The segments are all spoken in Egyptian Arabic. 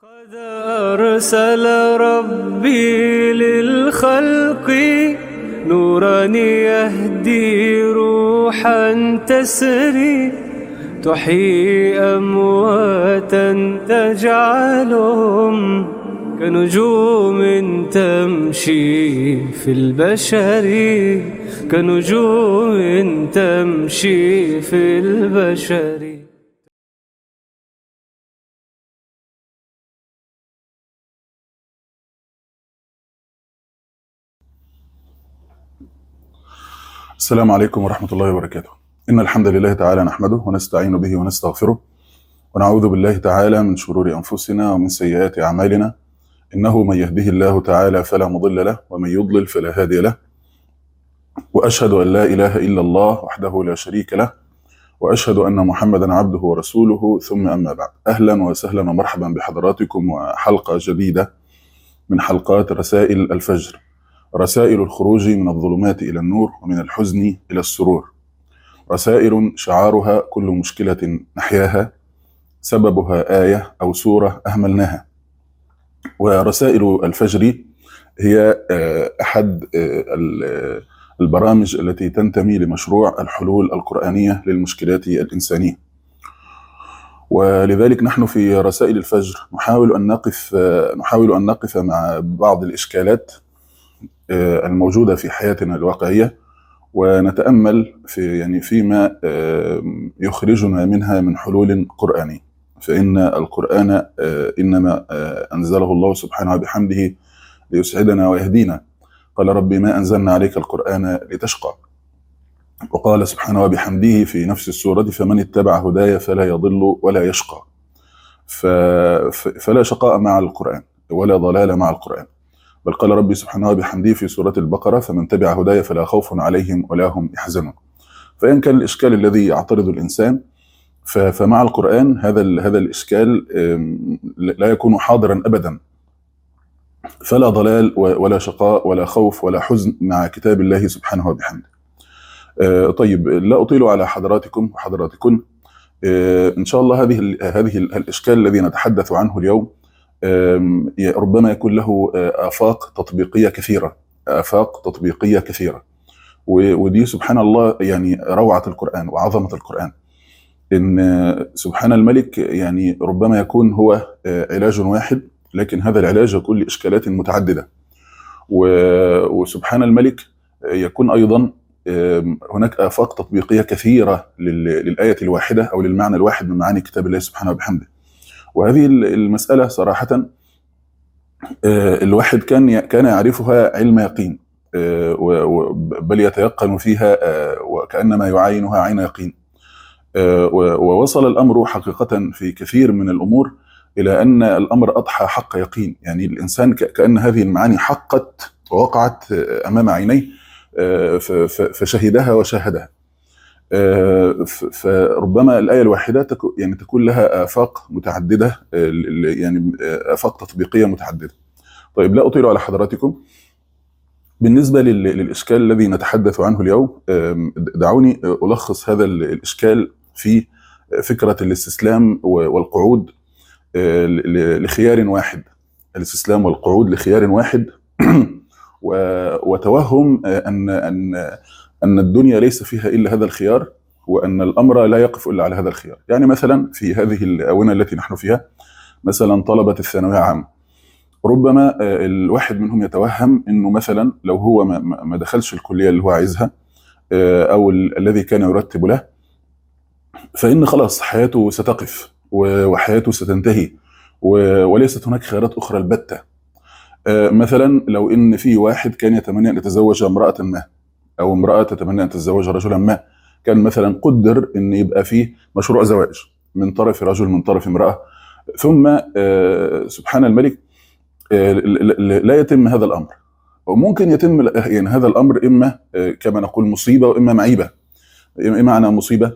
قد أرسل ربي للخلق نورا يهدي روحا تسري تحيي أمواتا تجعلهم كنجوم تمشي في البشر كنجوم تمشي في البشر السلام عليكم ورحمة الله وبركاته إن الحمد لله تعالى نحمده ونستعين به ونستغفره ونعوذ بالله تعالى من شرور أنفسنا ومن سيئات أعمالنا إنه من يهده الله تعالى فلا مضل له ومن يضلل فلا هادي له وأشهد أن لا إله إلا الله وحده لا شريك له وأشهد أن محمدا عبده ورسوله ثم أما بعد أهلا وسهلا ومرحبا بحضراتكم وحلقة جديدة من حلقات رسائل الفجر رسائل الخروج من الظلمات إلى النور ومن الحزن إلى السرور رسائل شعارها كل مشكلة نحياها سببها آية أو سورة أهملناها ورسائل الفجر هي آه، أحد آه، ال- البرامج التي تنتمي لمشروع الحلول القرآنية للمشكلات الإنسانية ولذلك نحن في رسائل الفجر نحاول أن نقف آه، نحاول أن نقف مع بعض الإشكالات آه، الموجودة في حياتنا الواقعية ونتأمل في يعني فيما آه، يخرجنا منها من حلول قرآنية فإن القرآن آه، إنما آه، أنزله الله سبحانه بحمده ليسعدنا ويهدينا قال ربي ما أنزلنا عليك القرآن لتشقى وقال سبحانه وبحمده في نفس السورة فمن اتبع هداي فلا يضل ولا يشقى ف... ف- فلا شقاء مع القرآن ولا ضلال مع القرآن بل قال ربي سبحانه وبحمده في سورة البقرة فمن تبع هداي فلا خوف عليهم ولا هم يحزنون فإن كان الإشكال الذي يعترض الإنسان ف- فمع القرآن هذا ال- هذا الإشكال آم، لا يكون حاضرا أبدا فلا ضلال و- ولا شقاء ولا خوف ولا حزن مع كتاب الله سبحانه وبحمده آه، طيب لا أطيل على حضراتكم وحضراتكن آه، إن شاء الله هذه ال- هذه ال- الإشكال الذي نتحدث عنه اليوم آم، ي- ربما يكون له آه، آفاق تطبيقية كثيرة آفاق تطبيقية كثيرة و- ودي سبحان الله يعني روعة القرآن وعظمة القرآن إن آه، سبحان الملك يعني ربما يكون هو آه، علاج واحد لكن هذا العلاج يكون لإشكالات متعددة و- وسبحان الملك يكون أيضا آم، هناك آفاق تطبيقية كثيرة لل- للآية الواحدة أو للمعنى الواحد من معاني كتاب الله سبحانه وبحمده وهذه ال- المسألة صراحة آه، الواحد كان كان يعرفها علم يقين آه، و- و- بل يتيقن فيها آه، وكأنما يعاينها عين يقين آه، و- ووصل الأمر حقيقة في كثير من الأمور إلى أن الأمر أضحى حق يقين يعني الإنسان ك- كأن هذه المعاني حقت ووقعت آه، أمام عينيه آه، ف- ف- فشهدها وشاهدها آه، ف- فربما الآية الواحدة تكو- يعني تكون لها آفاق متعددة آه، ل- ل- يعني آه، آفاق تطبيقية متعددة طيب لا أطيل على حضراتكم بالنسبة لل- للإشكال الذي نتحدث عنه اليوم آم، دعوني ألخص هذا ال- الإشكال في فكرة الاستسلام و- والقعود آه، ل- ل- لخيار واحد الاستسلام والقعود لخيار واحد و- وتوهم آه، أن أن أن الدنيا ليس فيها إلا هذا الخيار وأن الأمر لا يقف إلا على هذا الخيار يعني مثلا في هذه الآونة التي نحن فيها مثلا طلبة الثانوية عامة ربما آه، الواحد منهم يتوهم انه مثلا لو هو ما- ما ما دخلش الكليه اللي هو عايزها آه، او ال- الذي كان يرتب له فان خلاص حياته ستقف و- وحياته ستنتهي و- وليست هناك خيارات اخرى البته آه، مثلا لو ان في واحد كان يتمنى ان يتزوج امراه ما او امراه تتمنى ان تتزوج رجلا ما كان مثلا قدر ان يبقى فيه مشروع زواج من طرف رجل من طرف امراه ثم آه، سبحان الملك آه، ل- ل- لا يتم هذا الامر وممكن يتم يعني هذا الامر اما آه، كما نقول مصيبه واما معيبه ايه معنى مصيبه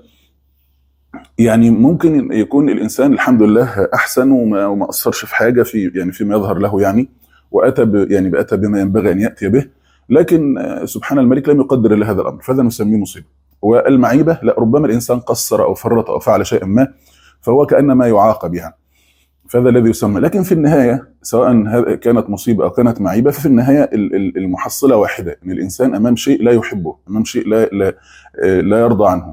يعني ممكن يكون الانسان الحمد لله احسن وما, وما اثرش في حاجه في يعني فيما يظهر له يعني واتى ب- يعني اتى بما ينبغي ان ياتي به لكن آه، سبحان الملك لم يقدر الا هذا الامر فهذا نسميه مصيبه والمعيبه لا ربما الانسان قصر او فرط او فعل شيئا ما فهو كانما يعاقب يعني فهذا الذي يسمى لكن في النهايه سواء هذا- كانت مصيبه او كانت معيبه ففي النهايه ال- ال- المحصله واحده ان الانسان امام شيء لا يحبه امام شيء لا لا آه، لا يرضى عنه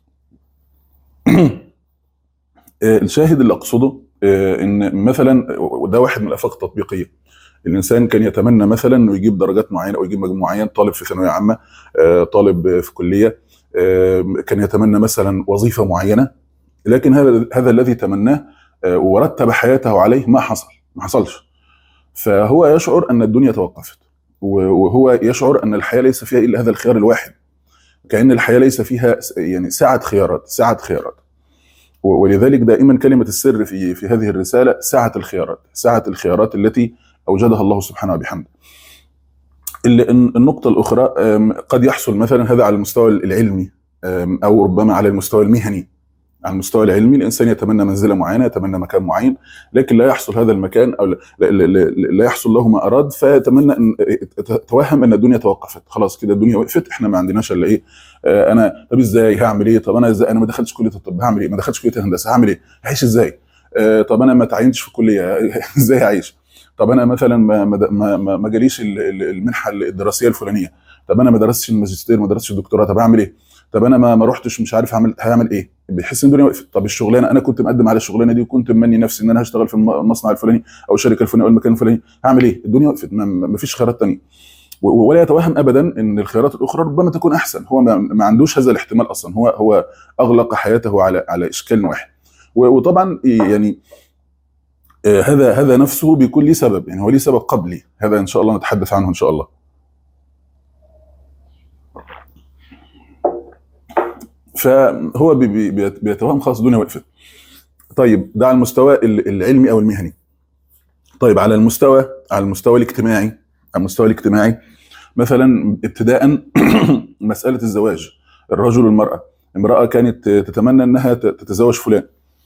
آه، الشاهد اللي اقصده آه، ان مثلا وده واحد من الافاق التطبيقيه الانسان كان يتمنى مثلا انه يجيب درجات معينه او يجيب مجموع معين طالب في ثانويه عامه آه، طالب في كليه آه، كان يتمنى مثلا وظيفه معينه لكن هذا هذا الذي تمناه آه، ورتب حياته عليه ما حصل ما حصلش فهو يشعر ان الدنيا توقفت و- وهو يشعر ان الحياه ليس فيها الا هذا الخيار الواحد كأن الحياة ليس فيها س- يعني سعة خيارات سعة خيارات و- ولذلك دائما كلمة السر في في هذه الرسالة سعة الخيارات سعة الخيارات التي أوجدها الله سبحانه وبحمده ال- الن- النقطة الأخرى أم، قد يحصل مثلا هذا على المستوى العلمي أم، أو ربما على المستوى المهني على المستوى العلمي الانسان يتمنى منزله معينه يتمنى مكان معين لكن لا يحصل هذا المكان او لا, لا, لا, لا يحصل له ما اراد فيتمنى ان توهم ان الدنيا توقفت خلاص كده الدنيا وقفت احنا ما عندناش الا ايه آه انا طب ازاي هعمل ايه طب انا ازاي انا ما دخلتش كليه الطب هعمل ايه ما دخلتش كليه الهندسه هعمل ايه هعيش ازاي آه طب انا ما تعينتش في كليه ازاي هعيش طب انا مثلا ما ما ما, ما جاليش ال- ال- المنحه الدراسيه الفلانيه طب انا ما درستش الماجستير ما درستش الدكتوراه طب اعمل ايه طب انا ما ما رحتش مش عارف هعمل هعمل ايه بيحس ان الدنيا وقفت طب الشغلانه انا كنت مقدم على الشغلانه دي وكنت ممني نفسي ان انا هشتغل في الم- المصنع الفلاني او الشركه الفلانيه او المكان الفلاني هعمل ايه الدنيا وقفت ما- ما ما فيش خيارات تانية و- ولا يتوهم ابدا ان الخيارات الاخرى ربما تكون احسن هو ما, ما عندوش هذا الاحتمال اصلا هو هو اغلق حياته على على اشكال واحد و- وطبعا يعني آه، هذا هذا نفسه بيكون ليه سبب يعني هو ليه سبب قبلي هذا ان شاء الله نتحدث عنه ان شاء الله فهو بي- بي- بيت- بيتوهم خلاص الدنيا وقفت طيب ده على المستوى ال- العلمي او المهني طيب على المستوى على المستوى الاجتماعي على المستوى الاجتماعي مثلا ابتداء مساله الزواج الرجل والمراه امراه كانت تتمنى انها ت- تتزوج فلان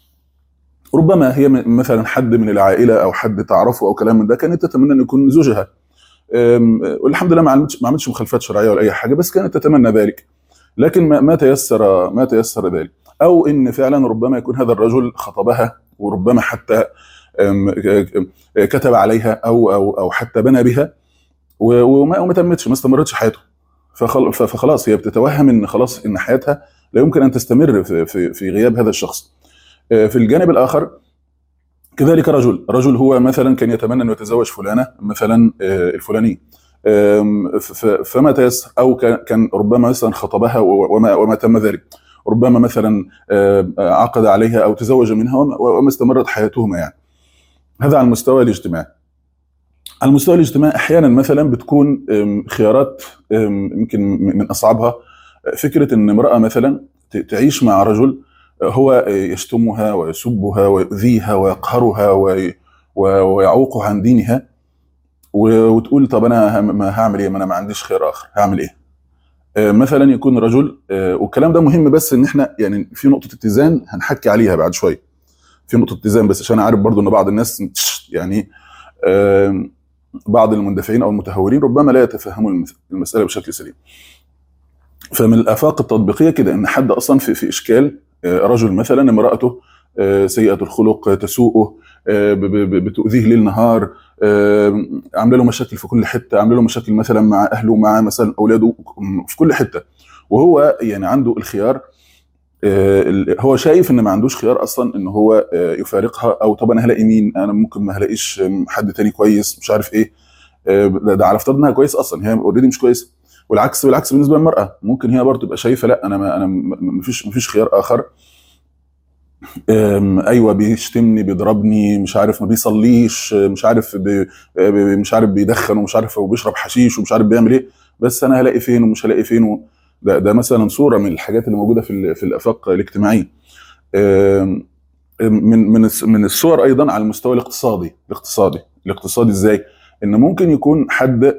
ربما هي م- مثلا حد من العائله او حد تعرفه او كلام من ده كانت تتمنى ان يكون زوجها أم، والحمد لله ما عملتش ما عملتش مخالفات شرعيه ولا اي حاجه بس كانت تتمنى ذلك لكن ما ما تيسر ما تيسر ذلك او ان فعلا ربما يكون هذا الرجل خطبها وربما حتى أم، ك- كتب عليها او او او حتى بنى بها و- وما وما تمتش ما استمرتش حياته فخل- ف- فخلاص هي بتتوهم ان خلاص ان حياتها لا يمكن ان تستمر في في, في غياب هذا الشخص آه، في الجانب الاخر كذلك رجل رجل هو مثلا كان يتمنى انه يتزوج فلانه مثلا آه، الفلانيه آم، ف- ف- فما تيسر او كان- كان ربما مثلا خطبها و- وما وما تم ذلك ربما مثلا آه، عقد عليها او تزوج منها وما- وما استمرت حياتهما يعني هذا على المستوى الاجتماعي على المستوى الاجتماعي احيانا مثلا بتكون آم، خيارات آم، يمكن من اصعبها آه، فكره ان امراه مثلا ت- تعيش مع رجل آه، هو آه، يشتمها ويسبها ويؤذيها ويقهرها وي- و- ويعوقها عن دينها و- وتقول طب انا هم- ما هعمل ايه ما انا ما عنديش خير اخر هعمل ايه آه، مثلا يكون رجل آه، والكلام ده مهم بس ان احنا يعني في نقطه اتزان هنحكي عليها بعد شويه في نقطه اتزان بس عشان انا عارف برضو ان بعض الناس يعني آم، بعض المندفعين او المتهورين ربما لا يتفهموا المس- المساله بشكل سليم فمن الافاق التطبيقيه كده ان حد اصلا في في اشكال آه، رجل مثلا امراته آه، سيئه الخلق آه، تسوءه آه، ب- ب- بتؤذيه ليل نهار آه، عامله له مشاكل في كل حته عامله له مشاكل مثلا مع اهله مع مثلا اولاده في كل حته وهو يعني عنده الخيار آه، ال- هو شايف ان ما عندوش خيار اصلا ان هو آه، يفارقها او طب انا هلاقي مين انا ممكن ما هلاقيش آم، حد تاني كويس مش عارف ايه آه، ده ده على افتراض انها كويس اصلا هي اوريدي مش كويسه والعكس والعكس بالنسبه للمراه ممكن هي برضه تبقى شايفه لا انا ما انا ما فيش ما فيش خيار اخر أم، ايوه بيشتمني بيضربني مش عارف ما بيصليش مش عارف بي بي- مش عارف بيدخن ومش عارف وبيشرب حشيش ومش عارف بيعمل ايه بس انا هلاقي فين ومش هلاقي فين و... ده ده مثلا صوره من الحاجات اللي موجوده في ال- في الافاق الاجتماعيه أم، من من الس- من الصور ايضا على المستوى الاقتصادي الاقتصادي الاقتصادي ازاي ان ممكن يكون حد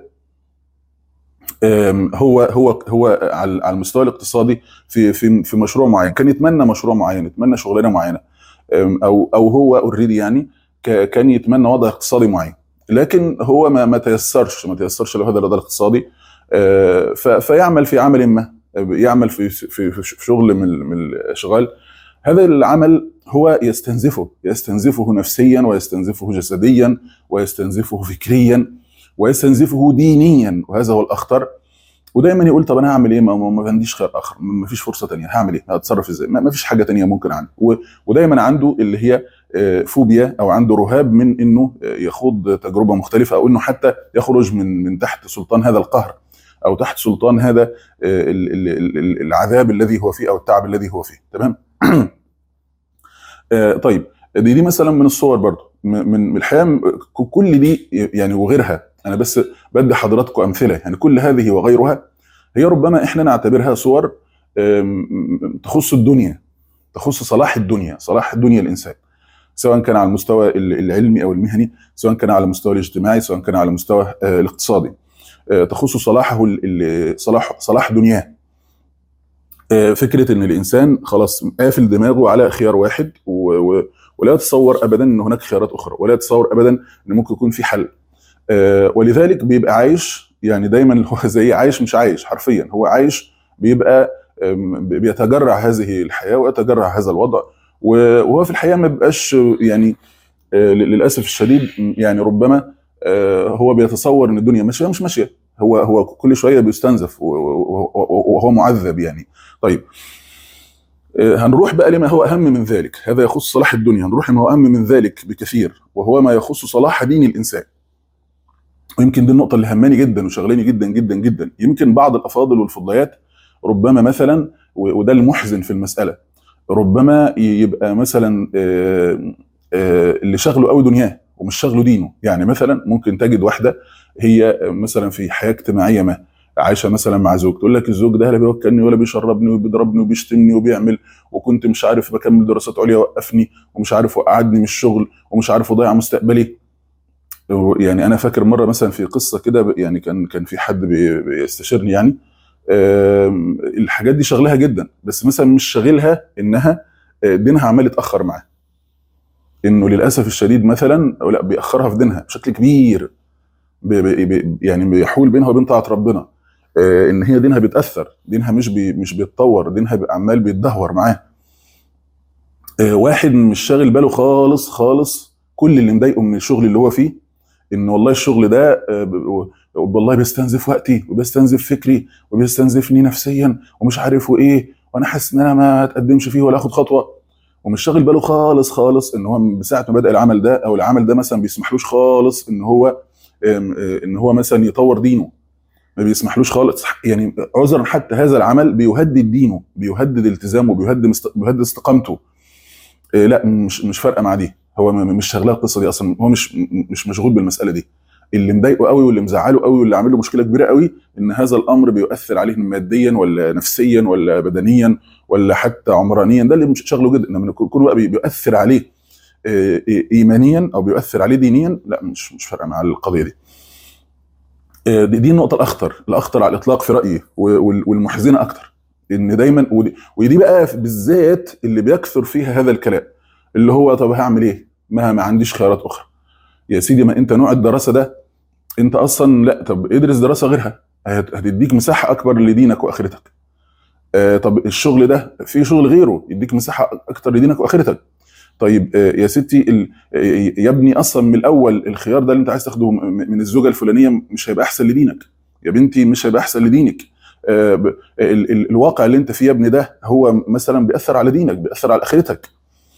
أم، هو هو هو على على المستوى الاقتصادي في في في مشروع معين كان يتمنى مشروع معين يتمنى شغلانه معينه أم، او او هو اوريدي يعني ك- كان يتمنى وضع اقتصادي معين لكن هو ما ما تيسرش ما تيسرش له هذا الوضع الاقتصادي آه، ف- فيعمل في عمل ما يعمل في في في شغل من من الاشغال هذا العمل هو يستنزفه يستنزفه نفسيا ويستنزفه جسديا ويستنزفه فكريا ويستنزفه دينيا وهذا هو الاخطر ودايما يقول طب انا هعمل ايه ما, ما ما عنديش خير اخر ما فيش فرصه تانية هعمل ايه هتصرف ازاي ما ما فيش حاجه تانية ممكن عنده و- ودايما عنده اللي هي آه، فوبيا او عنده رهاب من انه آه، يخوض تجربه مختلفه او انه حتى يخرج من من تحت سلطان هذا القهر او تحت سلطان هذا آه، ال- ال- ال- ال- العذاب الذي هو فيه او التعب الذي هو فيه تمام آه، طيب دي دي مثلا من الصور برضو م- من من الحقيقه م- ك- كل دي يعني وغيرها انا بس بدي حضراتكم امثله يعني كل هذه وغيرها هي ربما احنا نعتبرها صور آم، تخص الدنيا تخص صلاح الدنيا صلاح الدنيا الانسان سواء كان على المستوى ال- العلمي او المهني سواء كان على المستوى الاجتماعي سواء كان على المستوى آه، الاقتصادي آه، تخص صلاحه ال- ال- صلاح صلاح دنياه آه، فكره ان الانسان خلاص قافل دماغه على خيار واحد و- و- ولا يتصور ابدا ان هناك خيارات اخرى ولا يتصور ابدا ان ممكن يكون في حل آه، ولذلك بيبقى عايش يعني دايما اللي هو زي عايش مش عايش حرفيا هو عايش بيبقى آم، بيتجرع هذه الحياه ويتجرع هذا الوضع و- وهو في الحقيقه ما بيبقاش يعني آه، للاسف الشديد يعني ربما آه، هو بيتصور ان الدنيا ماشيه مش ماشيه هو هو كل شويه بيستنزف و- و- و- وهو معذب يعني طيب آه، هنروح بقى لما هو اهم من ذلك هذا يخص صلاح الدنيا هنروح لما هو اهم من ذلك بكثير وهو ما يخص صلاح دين الانسان ويمكن دي النقطة اللي هماني جدا وشغلاني جدا جدا جدا يمكن بعض الأفاضل والفضليات ربما مثلا و- وده المحزن في المسألة ربما ي- يبقى مثلا آه، آه، اللي شغله قوي دنياه ومش شغله دينه يعني مثلا ممكن تجد واحدة هي مثلا في حياة اجتماعية ما عايشة مثلا مع زوج تقول لك الزوج ده لا بيوكلني ولا بيشربني وبيضربني وبيشتمني وبيعمل وكنت مش عارف بكمل دراسات عليا وقفني ومش عارف وقعدني من الشغل ومش عارف وضيع مستقبلي يعني انا فاكر مره مثلا في قصه كده ب- يعني كان كان في حد بي- بيستشيرني يعني آم، الحاجات دي شغلها جدا بس مثلا مش شاغلها انها آه، دينها عمال يتاخر معاه انه للاسف الشديد مثلا او لا بيأخرها في دينها بشكل كبير بي بي بي يعني بيحول بينها وبين طاعه ربنا آه، ان هي دينها بيتاثر دينها مش بي مش بيتطور دينها بي- عمال بيتدهور معاه آه، واحد مش شاغل باله خالص خالص كل اللي مضايقه من الشغل اللي هو فيه ان والله الشغل ده آه، ب- والله بيستنزف وقتي وبيستنزف فكري وبيستنزفني نفسيا ومش عارف وايه وانا حاسس ان انا ما اتقدمش فيه ولا اخد خطوه ومش شاغل باله خالص خالص ان هو من ساعه ما بدا العمل ده او العمل ده مثلا بيسمحلوش خالص ان هو آم، آه، ان هو مثلا يطور دينه ما بيسمحلوش خالص يعني عذرا حتى هذا العمل بيهدد دينه بيهدد التزامه بيهدد مست- بيهدد استقامته إيه لا مش مش فارقه مع دي هو م- م- مش شغلها القصه دي اصلا هو مش م- مش مشغول بالمساله دي اللي مضايقه قوي واللي مزعله قوي واللي عامل له مشكله كبيره قوي ان هذا الامر بيؤثر عليه ماديا ولا نفسيا ولا بدنيا ولا حتى عمرانيا ده اللي مش شغله جدا انما يكون بقى بي- بيؤثر عليه آه، إيه- ايمانيا او بيؤثر عليه دينيا لا مش مش فارقه مع القضيه دي آه، دي, دي النقطه الاخطر الاخطر على الاطلاق في رايي و- وال- والمحزنه اكتر ان دايما ودي, ودي بقى بالذات اللي بيكثر فيها هذا الكلام اللي هو طب هعمل ايه؟ ما ما عنديش خيارات اخرى. يا سيدي ما انت نوع الدراسه ده انت اصلا لا طب ادرس دراسه غيرها هت- هتديك مساحه اكبر لدينك واخرتك. آه طب الشغل ده في شغل غيره يديك مساحه اكتر لدينك واخرتك. طيب آه يا ستي ال- آه، يا ابني اصلا من الاول الخيار ده اللي انت عايز تاخده م- من الزوجه الفلانيه مش هيبقى احسن لدينك. يا بنتي مش هيبقى احسن لدينك. آه ب- ال- ال- الواقع اللي انت فيه يا ابني ده هو مثلا بيأثر على دينك بيأثر على اخرتك.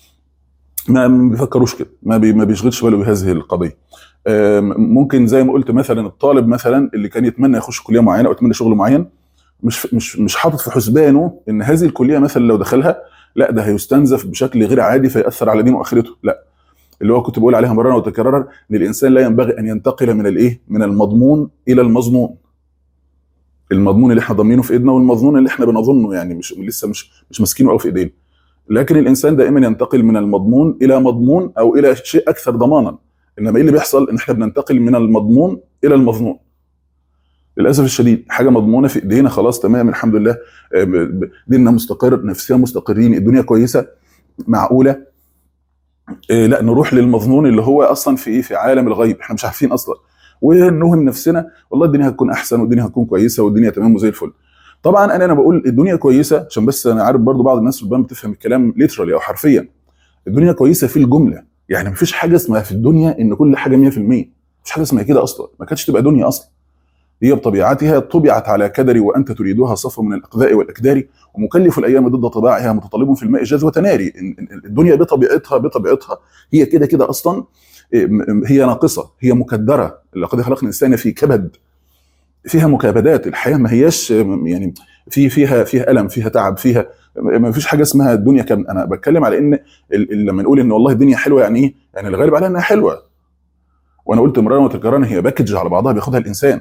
ما ما بيفكروش كده ما بي ما بيشغلش باله بهذه القضيه آم، ممكن زي ما قلت مثلا الطالب مثلا اللي كان يتمنى يخش كليه معينه او يتمنى شغل معين مش مش مش حاطط في حسبانه ان هذه الكليه مثلا لو دخلها لا ده هيستنزف بشكل غير عادي فيأثر على دينه واخرته لا اللي هو كنت بقول عليها مرارا وتكرارا ان الانسان لا ينبغي ان ينتقل من الايه من المضمون الى المظنون المضمون اللي احنا ضامنينه في ايدنا والمظنون اللي احنا بنظنه يعني مش لسه مش مش ماسكينه قوي في ايدينا لكن الانسان دائما ينتقل من المضمون الى مضمون او الى شيء اكثر ضمانا انما ايه اللي بيحصل ان احنا بننتقل من المضمون الى المظنون للاسف الشديد حاجه مضمونه في ايدينا خلاص تمام الحمد لله آه، ب- ب- ديننا مستقر نفسيا مستقرين الدنيا كويسه معقوله آه، لا نروح للمظنون اللي هو اصلا في ايه في عالم الغيب احنا مش عارفين اصلا ونوهم نفسنا والله الدنيا هتكون احسن والدنيا هتكون كويسه والدنيا تمام وزي الفل طبعا انا انا بقول الدنيا كويسه عشان بس انا عارف برضو بعض الناس ربما بتفهم الكلام ليترالي او حرفيا الدنيا كويسه في الجمله يعني مفيش حاجه اسمها في الدنيا ان كل حاجه 100% مفيش حاجه اسمها كده اصلا ما كانتش تبقى دنيا اصلا هي بطبيعتها طبعت على كدري وانت تريدها صفا من الاقذاء والاكدار ومكلف الايام ضد طباعها متطلب في الماء جذوه ناري الدنيا بطبيعتها بطبيعتها هي كده كده اصلا هي ناقصه هي مكدره لقد خلقنا الانسان في كبد فيها مكابدات الحياه ما هياش يعني في فيها فيها الم فيها تعب فيها ما فيش حاجه اسمها الدنيا كم انا بتكلم على ان لما نقول ان والله الدنيا حلوه يعني ايه؟ يعني الغالب عليها انها حلوه وانا قلت مرارا وتكرارا هي باكج على بعضها بياخدها الانسان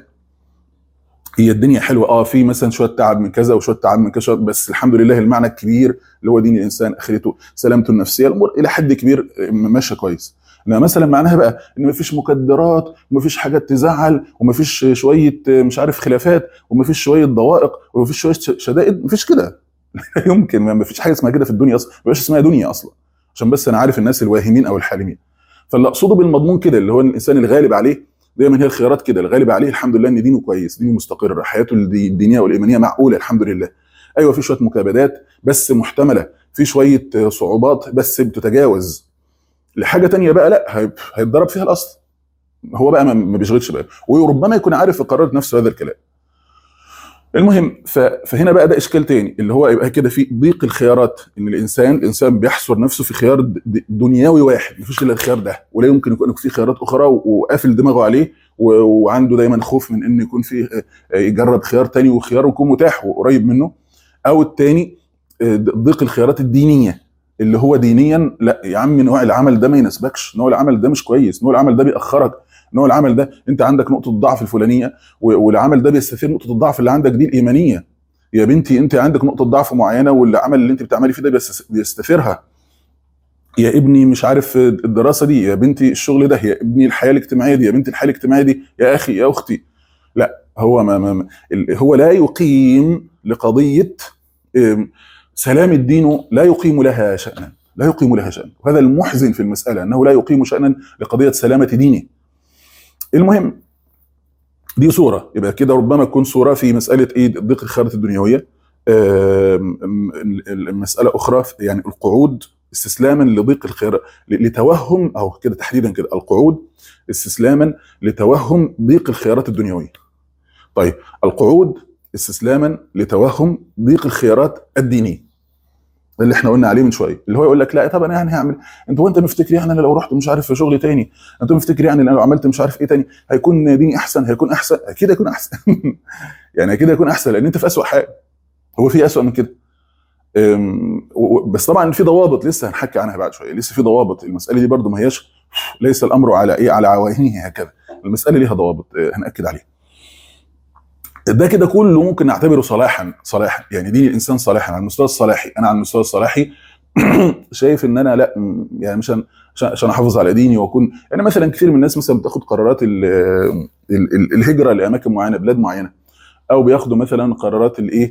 هي الدنيا حلوه اه في مثلا شويه تعب من كذا وشويه تعب من كذا بس الحمد لله المعنى الكبير اللي هو دين الانسان اخرته سلامته النفسيه الامور الى حد كبير ماشيه كويس انما مثلا معناها بقى ان مفيش مكدرات ومفيش حاجات تزعل ومفيش شويه مش عارف خلافات ومفيش شويه ضوائق ومفيش شويه شدائد مفيش كده لا يمكن ما فيش حاجه اسمها كده في الدنيا اصلا ما اسمها دنيا اصلا عشان بس انا عارف الناس الواهمين او الحالمين فاللي اقصده بالمضمون كده اللي هو الانسان الغالب عليه دايما هي الخيارات كده الغالب عليه الحمد لله ان دينه كويس دينه مستقر حياته الدينيه والايمانيه معقوله الحمد لله ايوه في شويه مكابدات بس محتمله في شويه صعوبات بس بتتجاوز لحاجه تانية بقى لا هيتضرب فيها الاصل هو بقى ما بيشغلش باله وربما يكون عارف في قرارة نفسه هذا الكلام المهم فهنا بقى ده اشكال تاني اللي هو يبقى كده في ضيق الخيارات ان الانسان الانسان بيحصر نفسه في خيار دنيوي واحد مفيش الا الخيار ده ولا يمكن يكون في خيارات اخرى وقافل دماغه عليه وعنده دايما خوف من ان يكون في يجرب خيار تاني وخيار يكون متاح وقريب منه او التاني ضيق الخيارات الدينيه اللي هو دينيا لا يا عم نوع العمل ده ما يناسبكش نوع العمل ده مش كويس نوع العمل ده بيأخرك نوع العمل ده انت عندك نقطه ضعف الفلانيه والعمل ده بيستثير نقطه الضعف اللي عندك دي الايمانيه يا بنتي انت عندك نقطه ضعف معينه والعمل اللي انت بتعملي فيه ده بيستثيرها يا ابني مش عارف الدراسه دي يا بنتي الشغل ده يا ابني الحياه الاجتماعيه دي يا بنتي الحياه الاجتماعيه دي يا اخي يا اختي لا هو ما, ما هو لا يقيم لقضيه سلام الدين لا يقيم لها شأنا لا يقيم لها شأنا وهذا المحزن في المسألة أنه لا يقيم شأنا لقضية سلامة دينه المهم دي صورة يبقى كده ربما تكون صورة في مسألة إيه ضيق الخيارات الدنيوية المسألة أخرى يعني القعود استسلاما لضيق الخيار لتوهم أو كده تحديدا كده القعود استسلاما لتوهم ضيق الخيارات الدنيوية طيب القعود استسلاما لتوهم ضيق الخيارات الدينيه اللي احنا قلنا عليه من شويه اللي هو يقول لك لا طب انا يعني هعمل انت هو انت مفتكر يعني انا لو رحت مش عارف في شغل تاني انت مفتكر يعني انا لو عملت مش عارف ايه تاني هيكون ديني احسن هيكون احسن اكيد هيكون احسن يعني اكيد هيكون احسن لان انت في اسوء حال هو في اسوء من كده بس طبعا في ضوابط لسه هنحكي عنها بعد شويه لسه في ضوابط المساله دي برضو ما هياش ليس الامر على ايه على عوائنه هكذا المساله ليها ضوابط هناكد عليها ده كده كله ممكن نعتبره صلاحا صلاحا يعني دين الانسان صلاحا على المستوى الصلاحي انا على المستوى الصلاحي شايف ان انا لا يعني مش عشان احافظ على ديني واكون يعني مثلا كثير من الناس مثلا بتاخد قرارات ال ال الهجره لاماكن معينه بلاد معينه او بياخدوا مثلا قرارات الايه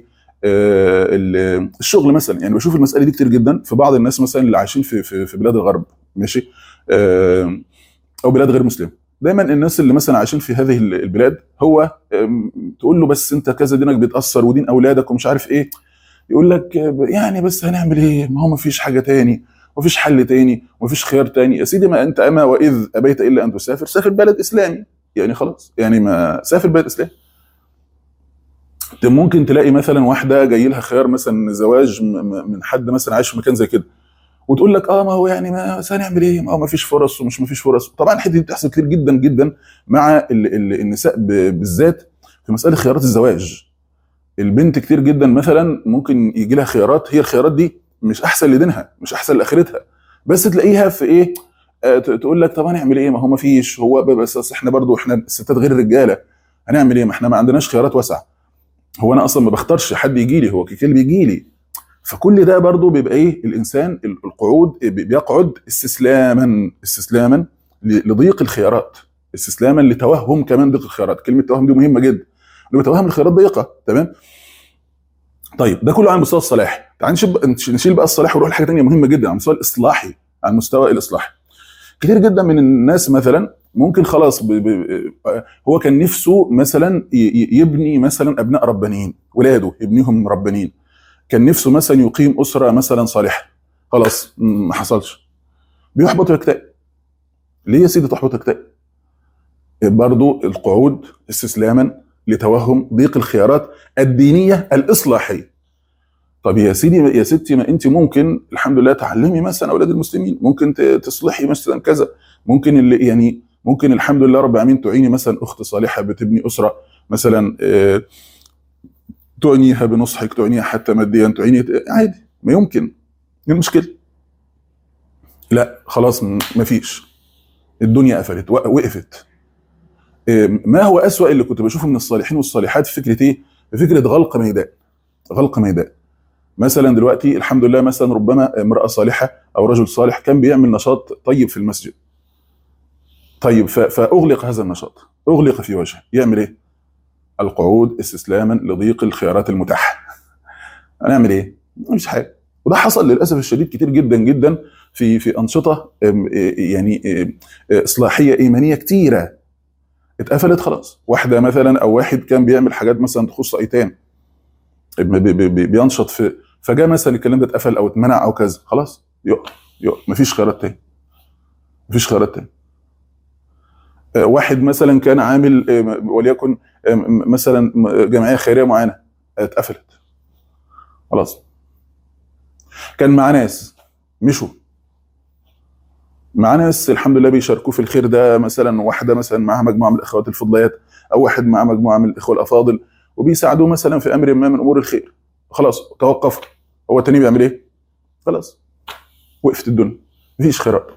الشغل مثلا يعني بشوف المساله دي كتير جدا في بعض الناس مثلا اللي عايشين في في, في بلاد الغرب ماشي او بلاد غير مسلمه دايما الناس اللي مثلا عايشين في هذه البلاد هو تقول له بس انت كذا دينك بيتاثر ودين اولادك ومش عارف ايه يقول لك يعني بس هنعمل ايه ما هو ما فيش حاجه تاني ومفيش حل تاني ومفيش خيار تاني يا سيدي ما انت اما واذ ابيت الا ان تسافر سافر بلد اسلامي يعني خلاص يعني ما سافر بلد اسلامي ممكن تلاقي مثلا واحده جاي لها خيار مثلا زواج من حد مثلا عايش في مكان زي كده وتقول لك اه ما هو يعني ما هنعمل ايه؟ ما هو ما فيش فرص ومش ما فيش فرص، طبعا الحته دي بتحصل كتير جدا جدا مع ال ال النساء بالذات في مساله خيارات الزواج. البنت كتير جدا مثلا ممكن يجي لها خيارات هي الخيارات دي مش احسن لدينها، مش احسن لاخرتها، بس تلاقيها في ايه؟ آه تقول لك طب هنعمل ايه؟ ما هو ما فيش هو بس احنا برضو احنا الستات غير الرجاله هنعمل ايه؟ ما احنا ما عندناش خيارات واسعه. هو انا اصلا ما بختارش حد يجي لي هو كيكيل بيجي لي فكل ده برضه بيبقى ايه الانسان القعود بيقعد استسلاما استسلاما لضيق الخيارات استسلاما لتوهم كمان ضيق الخيارات كلمه توهم دي مهمه جدا انه توهم الخيارات ضيقه تمام طيب ده كله على المستوى الصلاحي تعال نشيل بقى الصلاح ونروح لحاجه ثانيه مهمه جدا على المستوى الاصلاحي على المستوى الاصلاحي كتير جدا من الناس مثلا ممكن خلاص ب... ب... هو كان نفسه مثلا ي- ي- يبني مثلا ابناء ربانيين ولاده يبنيهم ربانيين كان نفسه مثلا يقيم اسره مثلا صالحه خلاص م- ما حصلش بيحبط ويكتئب ليه يا سيدي تحبط ويكتئب برضو القعود استسلاما لتوهم ضيق الخيارات الدينيه الاصلاحيه طب يا سيدي يا ستي ما انت ممكن الحمد لله تعلمي مثلا اولاد المسلمين ممكن ت- تصلحي مثلا كذا ممكن اللي يعني ممكن الحمد لله رب العالمين تعيني مثلا اخت صالحه بتبني اسره مثلا آه، تعنيها بنصحك تعنيها حتى ماديا تعيني عادي ما يمكن ايه المشكله لا خلاص م- مفيش الدنيا قفلت وق- وقفت آه، ما هو أسوأ اللي كنت بشوفه من الصالحين والصالحات في فكره ايه؟ في فكره غلق ميدان غلق ميدان مثلا دلوقتي الحمد لله مثلا ربما امراه صالحه او رجل صالح كان بيعمل نشاط طيب في المسجد طيب ف- فاغلق هذا النشاط اغلق في وجهه يعمل ايه؟ القعود استسلاما لضيق الخيارات المتاحه هنعمل ايه؟ مفيش حاجه وده حصل للاسف الشديد كتير جدا جدا في في انشطه أم، إيه، يعني إيه، إيه، اصلاحيه ايمانيه كتيره اتقفلت خلاص واحده مثلا او واحد كان بيعمل حاجات مثلا تخص ايتام بي- بي- بي- بينشط في فجاء مثلا الكلام ده اتقفل او اتمنع او كذا خلاص يقف يقف مفيش خيارات تاني مفيش خيارات تاني آه، واحد مثلا كان عامل آه، وليكن آه، م- مثلا م- جمعيه خيريه معينه آه، اتقفلت خلاص كان مع ناس مشوا مع ناس الحمد لله بيشاركوه في الخير ده مثلا واحده مثلا معاها مجموعه من الاخوات الفضليات او واحد معاه مجموعه من الاخوه الافاضل وبيساعدوه مثلا في امر ما من امور الخير خلاص توقفوا هو التاني بيعمل ايه؟ خلاص وقفت الدنيا مفيش خيرات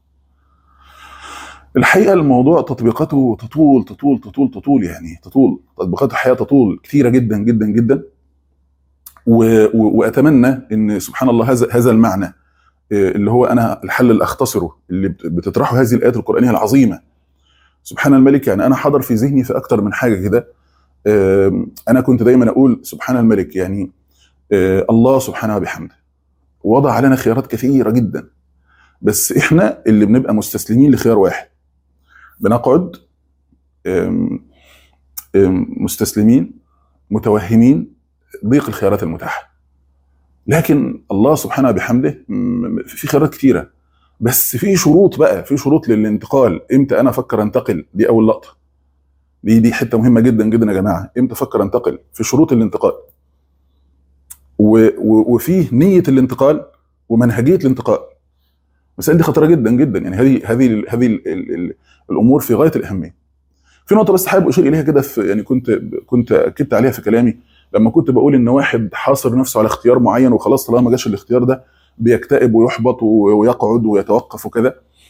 الحقيقه الموضوع تطبيقاته تطول تطول تطول تطول يعني تطول تطبيقات الحياه تطول كثيره جدا جدا جدا و... و... واتمنى ان سبحان الله هذا هذا المعنى آه، اللي هو انا الحل اللي اختصره اللي بت- بتطرحه هذه الايات القرانيه العظيمه سبحان الملك يعني انا حضر في ذهني في اكتر من حاجه كده آم، انا كنت دايما اقول سبحان الملك يعني آه، الله سبحانه وبحمده وضع لنا خيارات كثيره جدا بس احنا اللي بنبقى مستسلمين لخيار واحد بنقعد آم، آم، مستسلمين متوهمين ضيق الخيارات المتاحه لكن الله سبحانه وبحمده م- في خيارات كتيره بس في شروط بقى في شروط للانتقال امتى انا افكر انتقل دي اول لقطه دي دي حته مهمه جدا جدا يا جماعه امتى افكر انتقل في شروط الانتقال و- و- وفيه نيه الانتقال ومنهجيه الانتقال المسائل دي خطيره جدا جدا يعني هذه هذه هذه ال- ال- ال- الامور في غايه الاهميه في نقطه بس حابب اشير اليها كده في يعني كنت كنت اكدت عليها في كلامي لما كنت بقول ان واحد حاصر نفسه على اختيار معين وخلاص طالما ما جاش الاختيار ده بيكتئب ويحبط و- ويقعد ويتوقف وكذا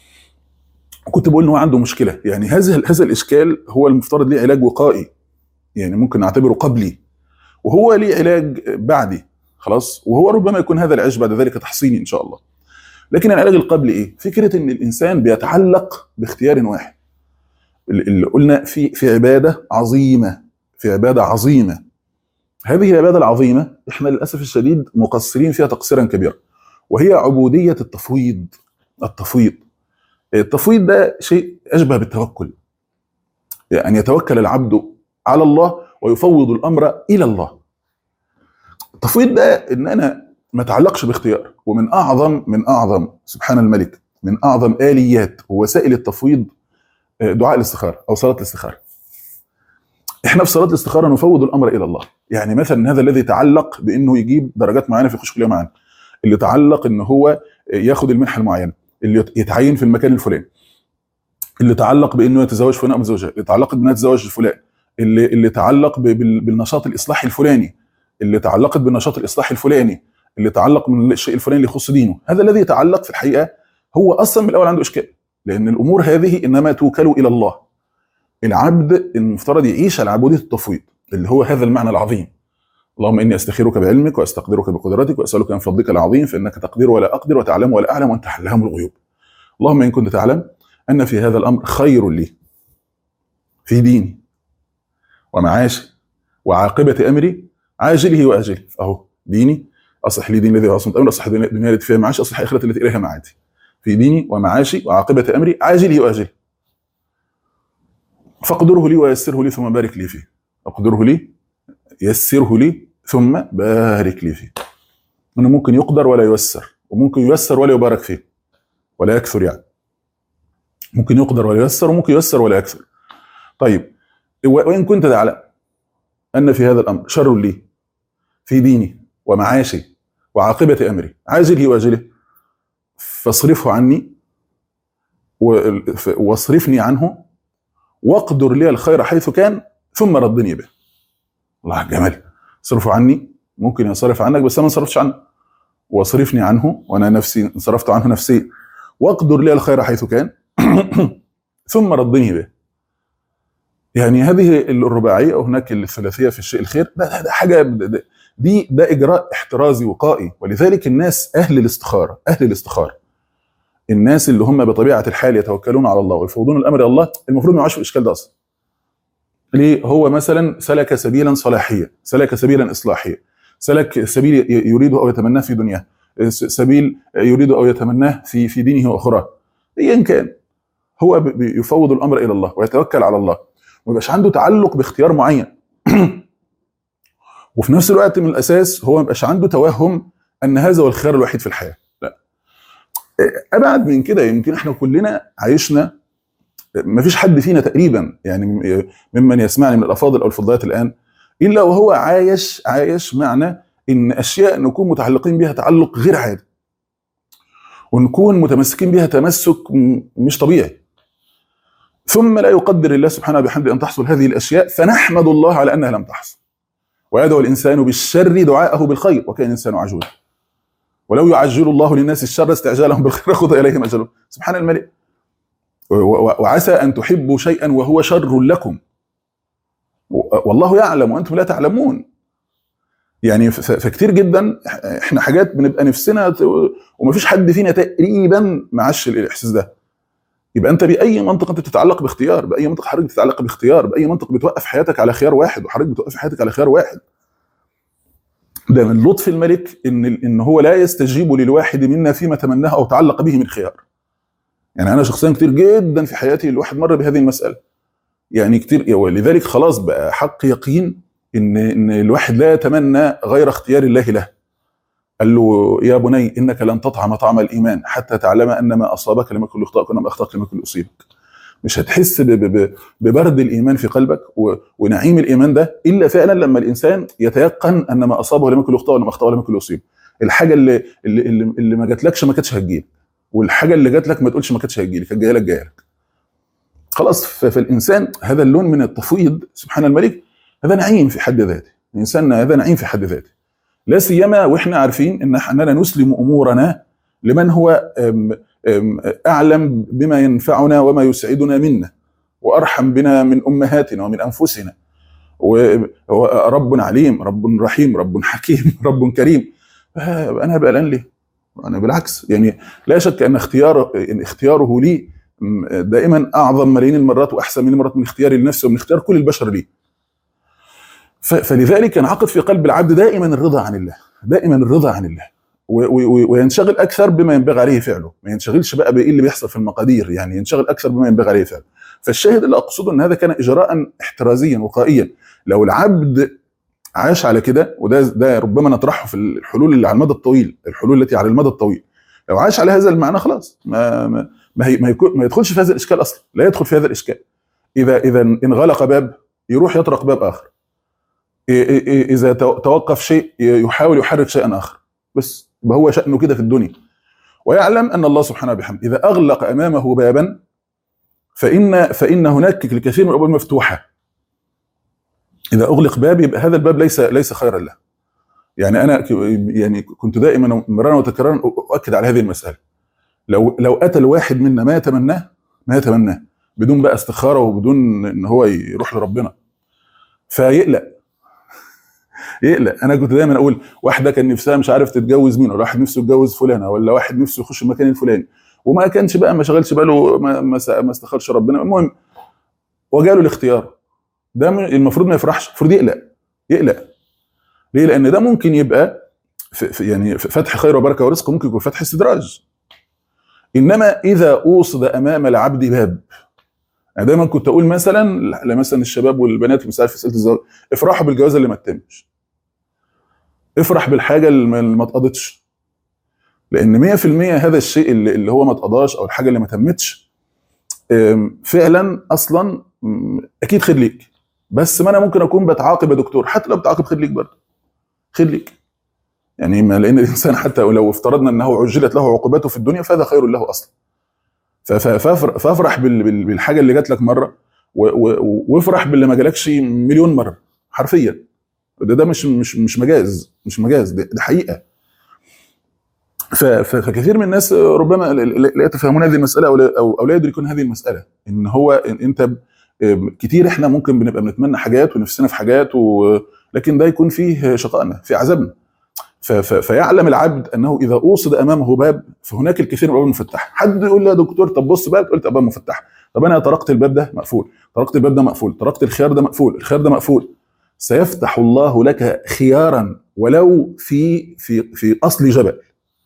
كنت بقول ان هو عنده مشكله يعني هذا هذا الاشكال هو المفترض ليه علاج وقائي يعني ممكن نعتبره قبلي وهو ليه علاج بعدي خلاص وهو ربما يكون هذا العلاج بعد ذلك تحصيني ان شاء الله لكن العلاج القبلي ايه فكره ان الانسان بيتعلق باختيار واحد اللي قلنا في في عباده عظيمه في عباده عظيمه هذه العباده العظيمه احنا للاسف الشديد مقصرين فيها تقصيرا كبيرا وهي عبوديه التفويض التفويض التفويض ده شيء اشبه بالتوكل يعني يتوكل العبد على الله ويفوض الامر الى الله التفويض ده ان انا ما اتعلقش باختيار ومن اعظم من اعظم سبحان الملك من اعظم اليات ووسائل التفويض آه، دعاء الاستخاره او صلاه الاستخاره احنا في صلاه الاستخاره نفوض الامر الى الله يعني مثلا هذا الذي تعلق بانه يجيب درجات معينه في يخش كليه معينه اللي تعلق ان هو ياخد المنحه المعينه اللي يت- يتعين في المكان الفلاني اللي تعلق بانه يتزوج فلان او متزوجه اللي تعلق بانه يتزوج فلان اللي اللي تعلق ب- بال- بالنشاط الاصلاحي الفلاني اللي تعلقت بالنشاط الاصلاحي الفلاني اللي تعلق من الشيء الفلاني اللي يخص دينه هذا الذي يتعلق في الحقيقه هو اصلا من الاول عنده اشكال لان الامور هذه انما توكل الى الله العبد المفترض يعيش على عبوديه التفويض اللي هو هذا المعنى العظيم اللهم اني استخيرك بعلمك واستقدرك بقدرتك واسالك من فضلك العظيم فانك تقدر ولا اقدر وتعلم ولا اعلم وانت علام الغيوب اللهم ان كنت تعلم ان في هذا الامر خير لي في ديني ومعاشي وعاقبه امري عاجله واجله اهو ديني اصلح لي دين الذي هو عصمه امري اصلح دنيا التي فيها معاشي اصلح اخرتي التي اليها معادي في ديني ومعاشي وعاقبه امري عاجله واجله فاقدره لي ويسره لي ثم بارك لي فيه اقدره لي يسره لي ثم بارك لي فيه انه ممكن يقدر ولا ييسر وممكن ييسر ولا يبارك فيه ولا يكثر يعني ممكن يقدر ولا ييسر وممكن ييسر ولا يكثر طيب و- وان كنت تعلم ان في هذا الامر شر لي في ديني ومعاشي وعاقبه امري عاجله واجله فاصرفه عني و- ف- واصرفني عنه واقدر لي الخير حيث كان ثم ردني به الله على الجمال اصرفه عني ممكن ينصرف عنك بس انا ما انصرفش عنه واصرفني عنه وانا نفسي انصرفت عنه نفسيا واقدر لي الخير حيث كان ثم ردني به يعني هذه الرباعيه او هناك الثلاثيه في الشيء الخير ده, ده, ده حاجه ده- ده- دي ده اجراء احترازي وقائي ولذلك الناس اهل الاستخاره اهل الاستخاره الناس اللي هم بطبيعه الحال يتوكلون على الله ويفوضون الامر الى الله المفروض ما يقعش في الاشكال ده اصلا ليه هو مثلا سلك سبيلا صلاحيا سلك سبيلا اصلاحيا سلك سبيل ي- يريده او يتمناه في دنياه س- سبيل يريده او يتمناه في في دينه واخراه ايا كان هو ب- بيفوض الامر الى الله ويتوكل على الله وما يبقاش عنده تعلق باختيار معين وفي نفس الوقت من الاساس هو ما يبقاش عنده توهم ان هذا هو الخيار الوحيد في الحياه لا ابعد من كده يمكن احنا كلنا عايشنا ما فيش حد فينا تقريبا يعني ممن يسمعني من الافاضل او الفضليات الان الا وهو عايش عايش معنى ان اشياء نكون متعلقين بها تعلق غير عادي ونكون متمسكين بها تمسك م- مش طبيعي ثم لا يقدر الله سبحانه بحمده ان تحصل هذه الاشياء فنحمد الله على انها لم تحصل ويدعو الانسان بالشر دعاءه بالخير وكان الانسان عجولا ولو يعجل الله للناس الشر استعجالهم بالخير قضي اليهم اجلهم سبحان الملك و- و- وعسى ان تحبوا شيئا وهو شر لكم و- والله يعلم وانتم لا تعلمون يعني ف- ف- فكتير جدا احنا حاجات بنبقى نفسنا ت- ومفيش حد فينا تقريبا معاش الاحساس ده يبقى انت باي منطق انت بتتعلق باختيار باي منطق حضرتك بتتعلق باختيار باي منطق بتوقف حياتك على خيار واحد وحضرتك بتوقف حياتك على خيار واحد ده من لطف الملك ان ان هو لا يستجيب للواحد منا فيما تمناه او تعلق به من خيار يعني انا شخصيا كتير جدا في حياتي الواحد مر بهذه المساله يعني كتير ولذلك خلاص بقى حق يقين ان ان الواحد لا يتمنى غير اختيار الله له قال له يا بني انك لن تطعم طعم الايمان حتى تعلم ان ما اصابك لم يكن ليخطئك وما اخطاك لم يكن ليصيبك مش هتحس ب- ب- ب- ببرد الايمان في قلبك و- ونعيم الايمان ده الا فعلا لما الانسان يتيقن ان ما اصابه لم يكن ليخطئه وما اخطاه لم يكن ليصيبه الحاجه اللي اللي اللي, اللي ما جاتلكش ما كانتش هتجيلك والحاجه اللي جات لك ما تقولش ما كانتش هتجيلك كانت جايه لك جايه لك خلاص ف- فالانسان هذا اللون من التفويض سبحان الملك هذا نعيم في حد ذاته الانسان هذا نعيم في حد ذاته لا سيما واحنا عارفين ان اننا نسلم امورنا لمن هو أم أم اعلم بما ينفعنا وما يسعدنا منا وارحم بنا من امهاتنا ومن انفسنا ورب عليم رب رحيم رب حكيم رب كريم انا بقلان ليه؟ انا بالعكس يعني لا شك ان اختيار إن اختياره لي م- دائما اعظم ملايين المرات واحسن ملايين المرات من اختياري لنفسي ومن اختيار كل البشر لي ف- فلذلك ينعقد في قلب العبد دائما الرضا عن الله دائما الرضا عن الله و- و- وينشغل اكثر بما ينبغي عليه فعله ما ينشغلش بقى بايه اللي بيحصل في المقادير يعني ينشغل اكثر بما ينبغي عليه فعله فالشاهد اللي اقصده ان هذا كان اجراء احترازيا وقائيا لو العبد عاش على كده وده ده ربما نطرحه في الحلول اللي على المدى الطويل الحلول التي على المدى الطويل لو عاش على هذا المعنى خلاص ما ما ما, هي ما, يكون ما يدخلش في هذا الاشكال اصلا لا يدخل في هذا الاشكال اذا اذا انغلق باب يروح يطرق باب اخر إ- إ- إ- اذا تو- توقف شيء يحاول يحرك شيئا اخر بس يبقى هو شانه كده في الدنيا ويعلم ان الله سبحانه وبحمده اذا اغلق امامه بابا فان فان هناك الكثير من الابواب مفتوحه اذا اغلق باب يبقى هذا الباب ليس ليس خيرا له يعني انا ك- يعني كنت دائما مرارا وتكرارا اؤكد على هذه المساله لو لو اتى الواحد منا ما يتمناه ما يتمناه بدون بقى استخاره وبدون ان هو يروح لربنا فيقلق يقلق انا كنت دايما اقول واحده كان نفسها مش عارف تتجوز مين ولا واحد نفسه يتجوز فلانه ولا واحد نفسه يخش المكان الفلاني وما كانش بقى ما شغلش باله ما, ما, س- ما استخرش ربنا المهم وجاله الاختيار ده م- المفروض ما يفرحش المفروض يقلق يقلق ليه؟ لان ده ممكن يبقى في في يعني في فتح خير وبركه ورزق ممكن يكون فتح استدراج انما اذا اوصد امام العبد باب يعني دايما كنت اقول مثلا لمثلا الشباب والبنات مثلا في مساله الزواج افرحوا بالجواز اللي ما تتمش افرح بالحاجه اللي ما اللي ما اتقضتش لان 100% هذا الشيء اللي, اللي هو ما اتقضاش او الحاجه اللي ما تمتش أم، فعلا اصلا م، اكيد خير ليك بس ما انا ممكن اكون بتعاقب يا دكتور حتى لو بتعاقب خير ليك برضه خير ليك يعني ما لان الانسان حتى لو افترضنا انه عجلت له عقوبته في الدنيا فهذا خير له اصلا ف- ف- فافر- فافرح بال- بال- بالحاجه اللي جات لك مره و- و- وافرح باللي ما جالكش مليون مره حرفيا ده ده مش مش مش مجاز مش مجاز ده, ده حقيقه ف- ف- فكثير من الناس ربما لا- لا لا يتفهمون هذه المساله او لا, أو أو لا يدركون هذه المساله ان هو إن انت ب- كتير احنا ممكن بنبقى بنتمنى حاجات ونفسنا في حاجات و... لكن ده يكون فيه شقائنا في عذابنا ف... ف... فيعلم العبد انه اذا اوصد امامه باب فهناك الكثير من الابواب المفتحه حد يقول لي يا دكتور طب بص بقى قلت ابواب مفتحه طب انا طرقت الباب ده مقفول طرقت الباب ده مقفول طرقت الخيار ده مقفول الخيار ده مقفول سيفتح الله لك خيارا ولو في في في اصل جبل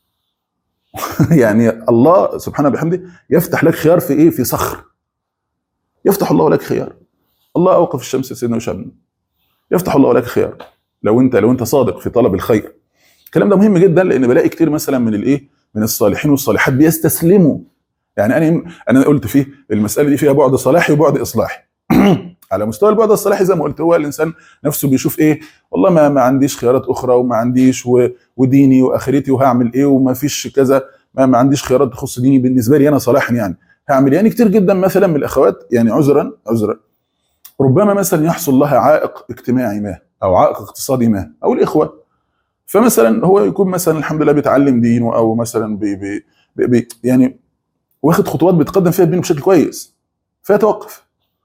يعني الله سبحانه بحمده يفتح لك خيار في ايه في صخر يفتح الله لك خيار الله اوقف الشمس سيدنا وشابنا يفتح الله لك خيار لو انت لو انت صادق في طلب الخير الكلام ده مهم جدا لان بلاقي كتير مثلا من الايه من الصالحين والصالحات بيستسلموا يعني انا انا قلت فيه المساله دي فيها بعد صلاحي وبعد اصلاحي على مستوى البعد الصلاحي زي ما قلت هو الانسان نفسه بيشوف ايه والله ما ما عنديش خيارات اخرى وما عنديش و... وديني واخرتي وهعمل ايه وما فيش كذا ما, ما عنديش خيارات تخص ديني بالنسبه لي انا صلاحا يعني هعمل يعني كتير جدا مثلا من الاخوات يعني عذرا عذرا ربما مثلا يحصل لها عائق اجتماعي ما او عائق اقتصادي ما او الاخوه فمثلا هو يكون مثلا الحمد لله بيتعلم دينه او مثلا بي بي بي بي يعني واخد خطوات بيتقدم فيها دينه بشكل كويس فيتوقف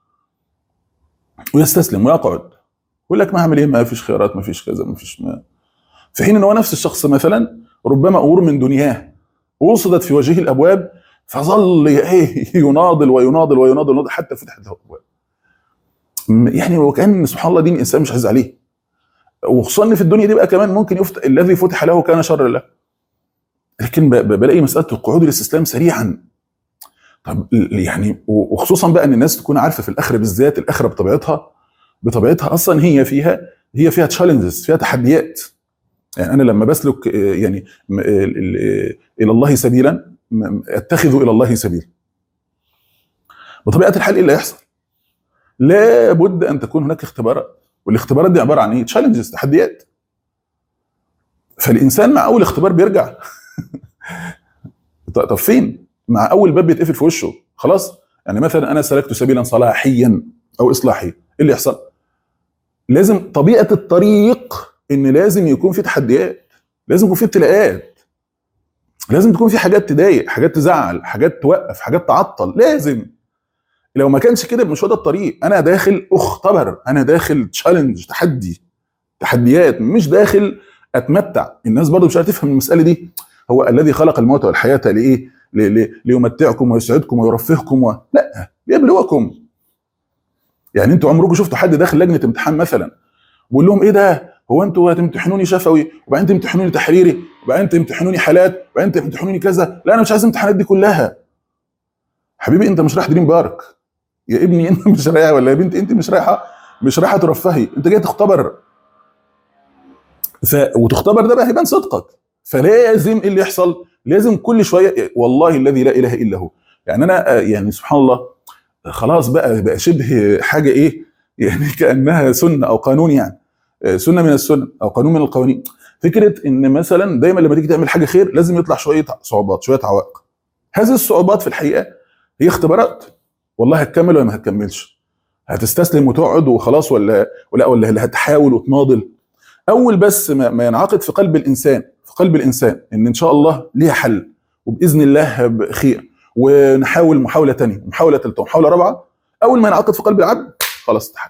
ويستسلم ويقعد يقول لك ما هعمل ايه ما فيش خيارات ما فيش كذا ما فيش ما في حين ان هو نفس الشخص مثلا ربما امور من دنياه وصدت في وجهه الابواب فظل ايه يناضل ويناضل ويناضل ويناضل حتى فتحت له الابواب يعني وكان سبحان الله دين الانسان مش عايز عليه وخصوصا ان في الدنيا دي بقى كمان ممكن يفتح الذي فتح له كان شر له لكن ب- ب- بلاقي مساله القعود الاستسلام سريعا طب يعني وخصوصا بقى ان الناس تكون عارفه في الاخره بالذات الاخره بطبيعتها بطبيعتها اصلا هي فيها هي فيها تشالنجز فيها تحديات يعني انا لما بسلك آه، يعني م- ال- ال- الى الله سبيلا م- اتخذ الى الله سبيلا بطبيعه الحال ايه اللي هيحصل؟ لابد ان تكون هناك اختبارات والاختبارات دي عباره عن ايه؟ تشالنجز تحديات فالانسان مع اول اختبار بيرجع طب طب فين؟ مع اول باب بيتقفل في وشه خلاص يعني مثلا انا سلكت سبيلا صلاحيا او اصلاحيا ايه اللي يحصل؟ لازم طبيعه الطريق ان لازم يكون في تحديات لازم يكون في ابتلاءات لازم تكون في حاجات تضايق حاجات تزعل حاجات توقف حاجات تعطل لازم لو ما كانش كده مش هو ده الطريق انا داخل اختبر انا داخل تشالنج تحدي تحديات مش داخل اتمتع الناس برضو مش هتفهم المساله دي هو الذي خلق الموت والحياه لايه ل- ل- ليمتعكم ويسعدكم ويرفهكم و... لا ليبلوكم يعني انتوا عمركم شفتوا حد داخل لجنه امتحان مثلا بقول لهم ايه ده هو انتوا هتمتحنوني شفوي وبعدين تمتحنوني تحريري وبعدين تمتحنوني حالات وبعدين تمتحنوني كذا لا انا مش عايز الامتحانات دي كلها حبيبي انت مش رايح دريم بارك يا ابني انت مش رايح ولا يا بنتي انت مش رايحه مش رايحه ترفهي انت جاي تختبر ف... وتختبر ده بقى هيبان صدقك فلازم ايه اللي يحصل لازم كل شويه والله الذي لا اله الا هو يعني انا آه، يعني سبحان الله خلاص بقى بقى شبه حاجه ايه يعني كانها سنه او قانون يعني آه، سنه من السنن او قانون من القوانين فكره ان مثلا دايما لما تيجي تعمل حاجه خير لازم يطلع شويه صعوبات شويه عوائق هذه الصعوبات في الحقيقه هي اختبارات والله هتكمل ولا ما هتكملش هتستسلم وتقعد وخلاص ولا ولا ولا اللي هتحاول وتناضل اول بس ما, ما ينعقد في قلب الانسان في قلب الانسان ان ان شاء الله ليها حل وباذن الله خير ونحاول محاوله ثانيه محاوله ثالثه ومحاوله رابعه اول ما ينعقد في قلب العبد خلاص اتحل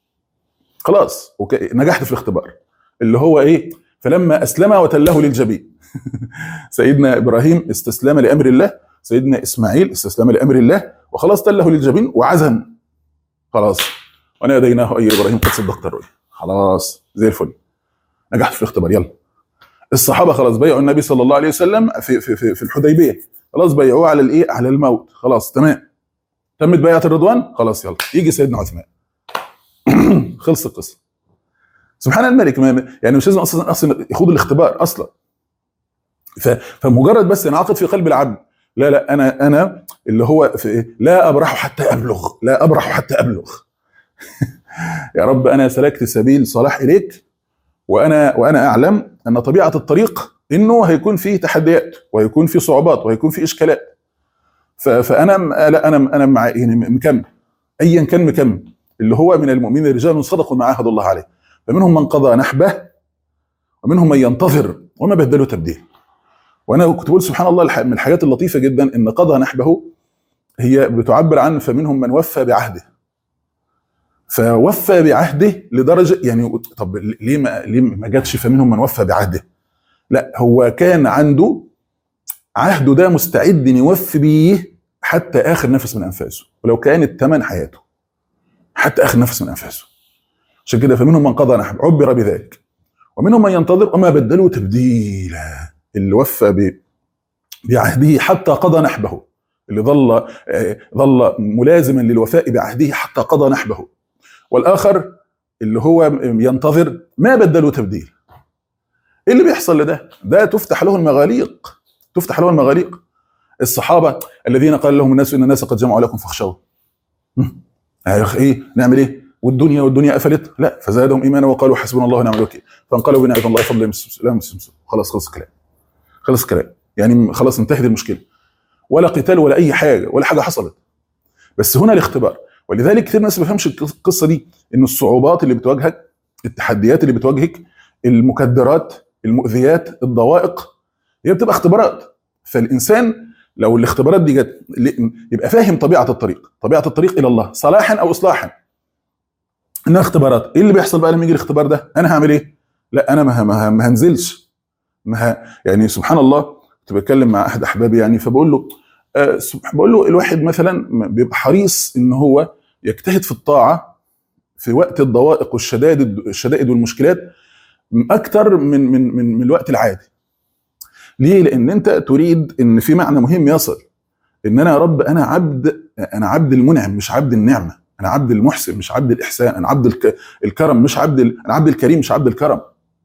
خلاص وك- نجحت في الاختبار اللي هو ايه فلما اسلم وتله للجبين سيدنا ابراهيم استسلم لامر الله سيدنا اسماعيل استسلم لامر الله وخلاص تله للجبين وعزم خلاص وناديناه اي ابراهيم قد صدقت الرؤيا خلاص زي الفل نجحت في الاختبار يلا الصحابه خلاص بيعوا النبي صلى الله عليه وسلم في في في, في الحديبيه خلاص بيعوه على الايه على الموت خلاص تمام تمت بيعه الرضوان خلاص يلا يجي سيدنا عثمان خلص القصه سبحان الملك ما يعني مش لازم اصلا اصلا يخوض الاختبار اصلا ف- فمجرد بس ينعقد في قلب العبد لا لا انا انا اللي هو في إيه؟ لا ابرح حتى ابلغ لا ابرح حتى ابلغ يا رب انا سلكت سبيل صلاح اليك وانا وانا اعلم ان طبيعه الطريق انه هيكون فيه تحديات وهيكون فيه صعوبات وهيكون فيه اشكالات ف- فانا م- لا انا انا مع يعني مكمل ايا كان مكمل اللي هو من المؤمنين رجال صدقوا ما عاهدوا الله عليه فمنهم من قضى نحبه ومنهم من ينتظر وما بدلوا تبديل وانا كنت بقول سبحان الله الح- من الحاجات اللطيفه جدا ان قضى نحبه هي بتعبر عن فمنهم من وفى بعهده فوفى بعهده لدرجه يعني طب ليه ما ليه ما جاتش فمنهم من وفى بعهده لا هو كان عنده عهده ده مستعد ان يوفي بيه حتى اخر نفس من انفاسه ولو كانت ثمن حياته حتى اخر نفس من انفاسه عشان كده فمنهم من قضى نحبه عبر بذلك ومنهم من ينتظر وما بدلوا تبديلا اللي وفى ب- بعهده حتى قضى نحبه اللي ظل آه، ظل ملازما للوفاء بعهده حتى قضى نحبه والاخر اللي هو ينتظر ما بدلوا تبديل ايه اللي بيحصل لده ده تفتح له المغاليق تفتح له المغاليق الصحابه الذين قال لهم الناس ان الناس قد جمعوا لكم فاخشوا يا اخي ايه نعمل ايه والدنيا والدنيا قفلت لا فزادهم ايمانا وقالوا حسبنا الله ونعم الوكيل فانقلبوا بنعمه الله فضل لا يمسسهم. خلاص خلص الكلام خلص الكلام يعني خلاص انتهت المشكله ولا قتال ولا اي حاجه ولا حاجه حصلت بس هنا الاختبار ولذلك كثير ناس ما بيفهمش القصه دي ان الصعوبات اللي بتواجهك التحديات اللي بتواجهك المكدرات المؤذيات الضوائق هي بتبقى اختبارات فالانسان لو الاختبارات دي جت ل- يبقى فاهم طبيعه الطريق طبيعه الطريق الى الله صلاحا او اصلاحا انها اختبارات ايه اللي بيحصل بقى لما يجي الاختبار ده انا هعمل ايه لا انا ما ما ما هنزلش ما ه- يعني سبحان الله كنت بتكلم مع احد احبابي يعني فبقول له آه سب- بقول له الواحد مثلا بيبقى حريص ان هو يجتهد في الطاعه في وقت الضوائق والشدائد الشدائد والمشكلات اكتر من من من, من الوقت العادي ليه لان انت تريد ان في معنى مهم يصل ان انا يا رب انا عبد انا عبد المنعم مش عبد النعمه انا عبد المحسن مش عبد الاحسان انا عبد الك- الكرم مش عبد ال- انا عبد الكريم مش عبد الكرم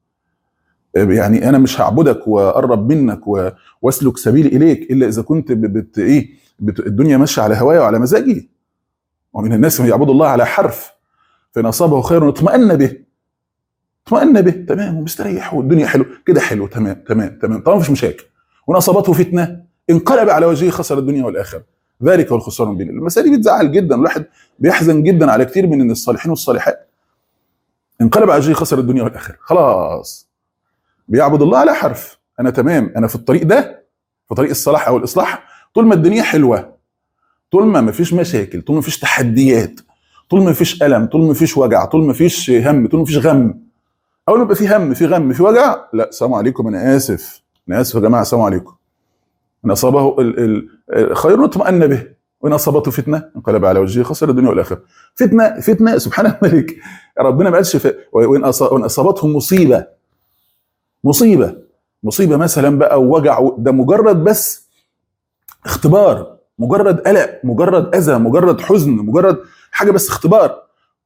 يعني انا مش هعبدك واقرب منك و- واسلك سبيلي اليك الا اذا كنت ب- بت ايه بت الدنيا ماشيه على هوايا وعلى مزاجي ومن الناس من يعبد الله على حرف فان اصابه خير اطمأن به اطمأن به تمام ومستريح والدنيا حلو كده حلو تمام تمام تمام طالما مفيش مشاكل وان اصابته فتنه انقلب على وجهه خسر الدنيا والاخره ذلك هو الخسران المبين المسائل دي بتزعل جدا الواحد بيحزن جدا على كتير من الصالحين والصالحات انقلب على وجهه خسر الدنيا والاخره خلاص بيعبد الله على حرف انا تمام انا في الطريق ده في طريق الصلاح او الاصلاح طول ما الدنيا حلوه طول ما مفيش مشاكل طول ما مفيش تحديات طول ما مفيش الم طول ما مفيش وجع طول ما مفيش هم طول ما مفيش غم اول ما يبقى في هم في غم في وجع لا السلام عليكم انا اسف انا اسف يا جماعه السلام عليكم ان اصابه ال- ال- ال- خير اطمأن به وان اصابته فتنه انقلب على وجهه خسر الدنيا والاخره فتنه فتنه سبحان الملك ربنا ما قالش ف- وان أص- وإن اصابتهم مصيبه مصيبه مصيبه مثلا بقى ووجع و- ده مجرد بس اختبار مجرد قلق مجرد اذى مجرد حزن مجرد حاجه بس اختبار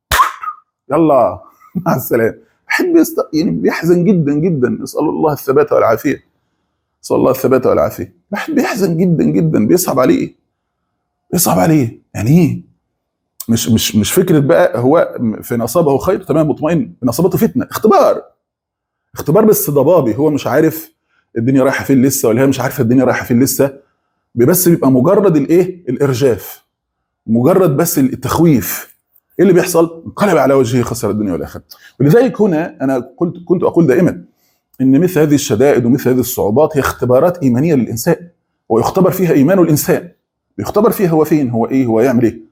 يلا مع السلامه بحب يست... يعني بيحزن جدا جدا نسال الله الثبات والعافيه نسال الله الثبات والعافيه بحب بيحزن جدا جدا بيصعب عليه بيصعب عليه يعني ايه مش مش مش فكره بقى هو في اصابه خير تمام مطمئن ان اصابته فتنه اختبار اختبار بس ضبابي هو مش عارف الدنيا رايحه فين لسه ولا هي مش عارفه الدنيا رايحه فين لسه بس بيبقى مجرد الايه الارجاف مجرد بس التخويف ايه اللي بيحصل انقلب على وجهه خسر الدنيا والاخره ولذلك هنا انا قلت كنت اقول دائما ان مثل هذه الشدائد ومثل هذه الصعوبات هي اختبارات ايمانيه للانسان ويختبر فيها ايمان الانسان بيختبر فيها هو فين هو ايه هو يعمل ايه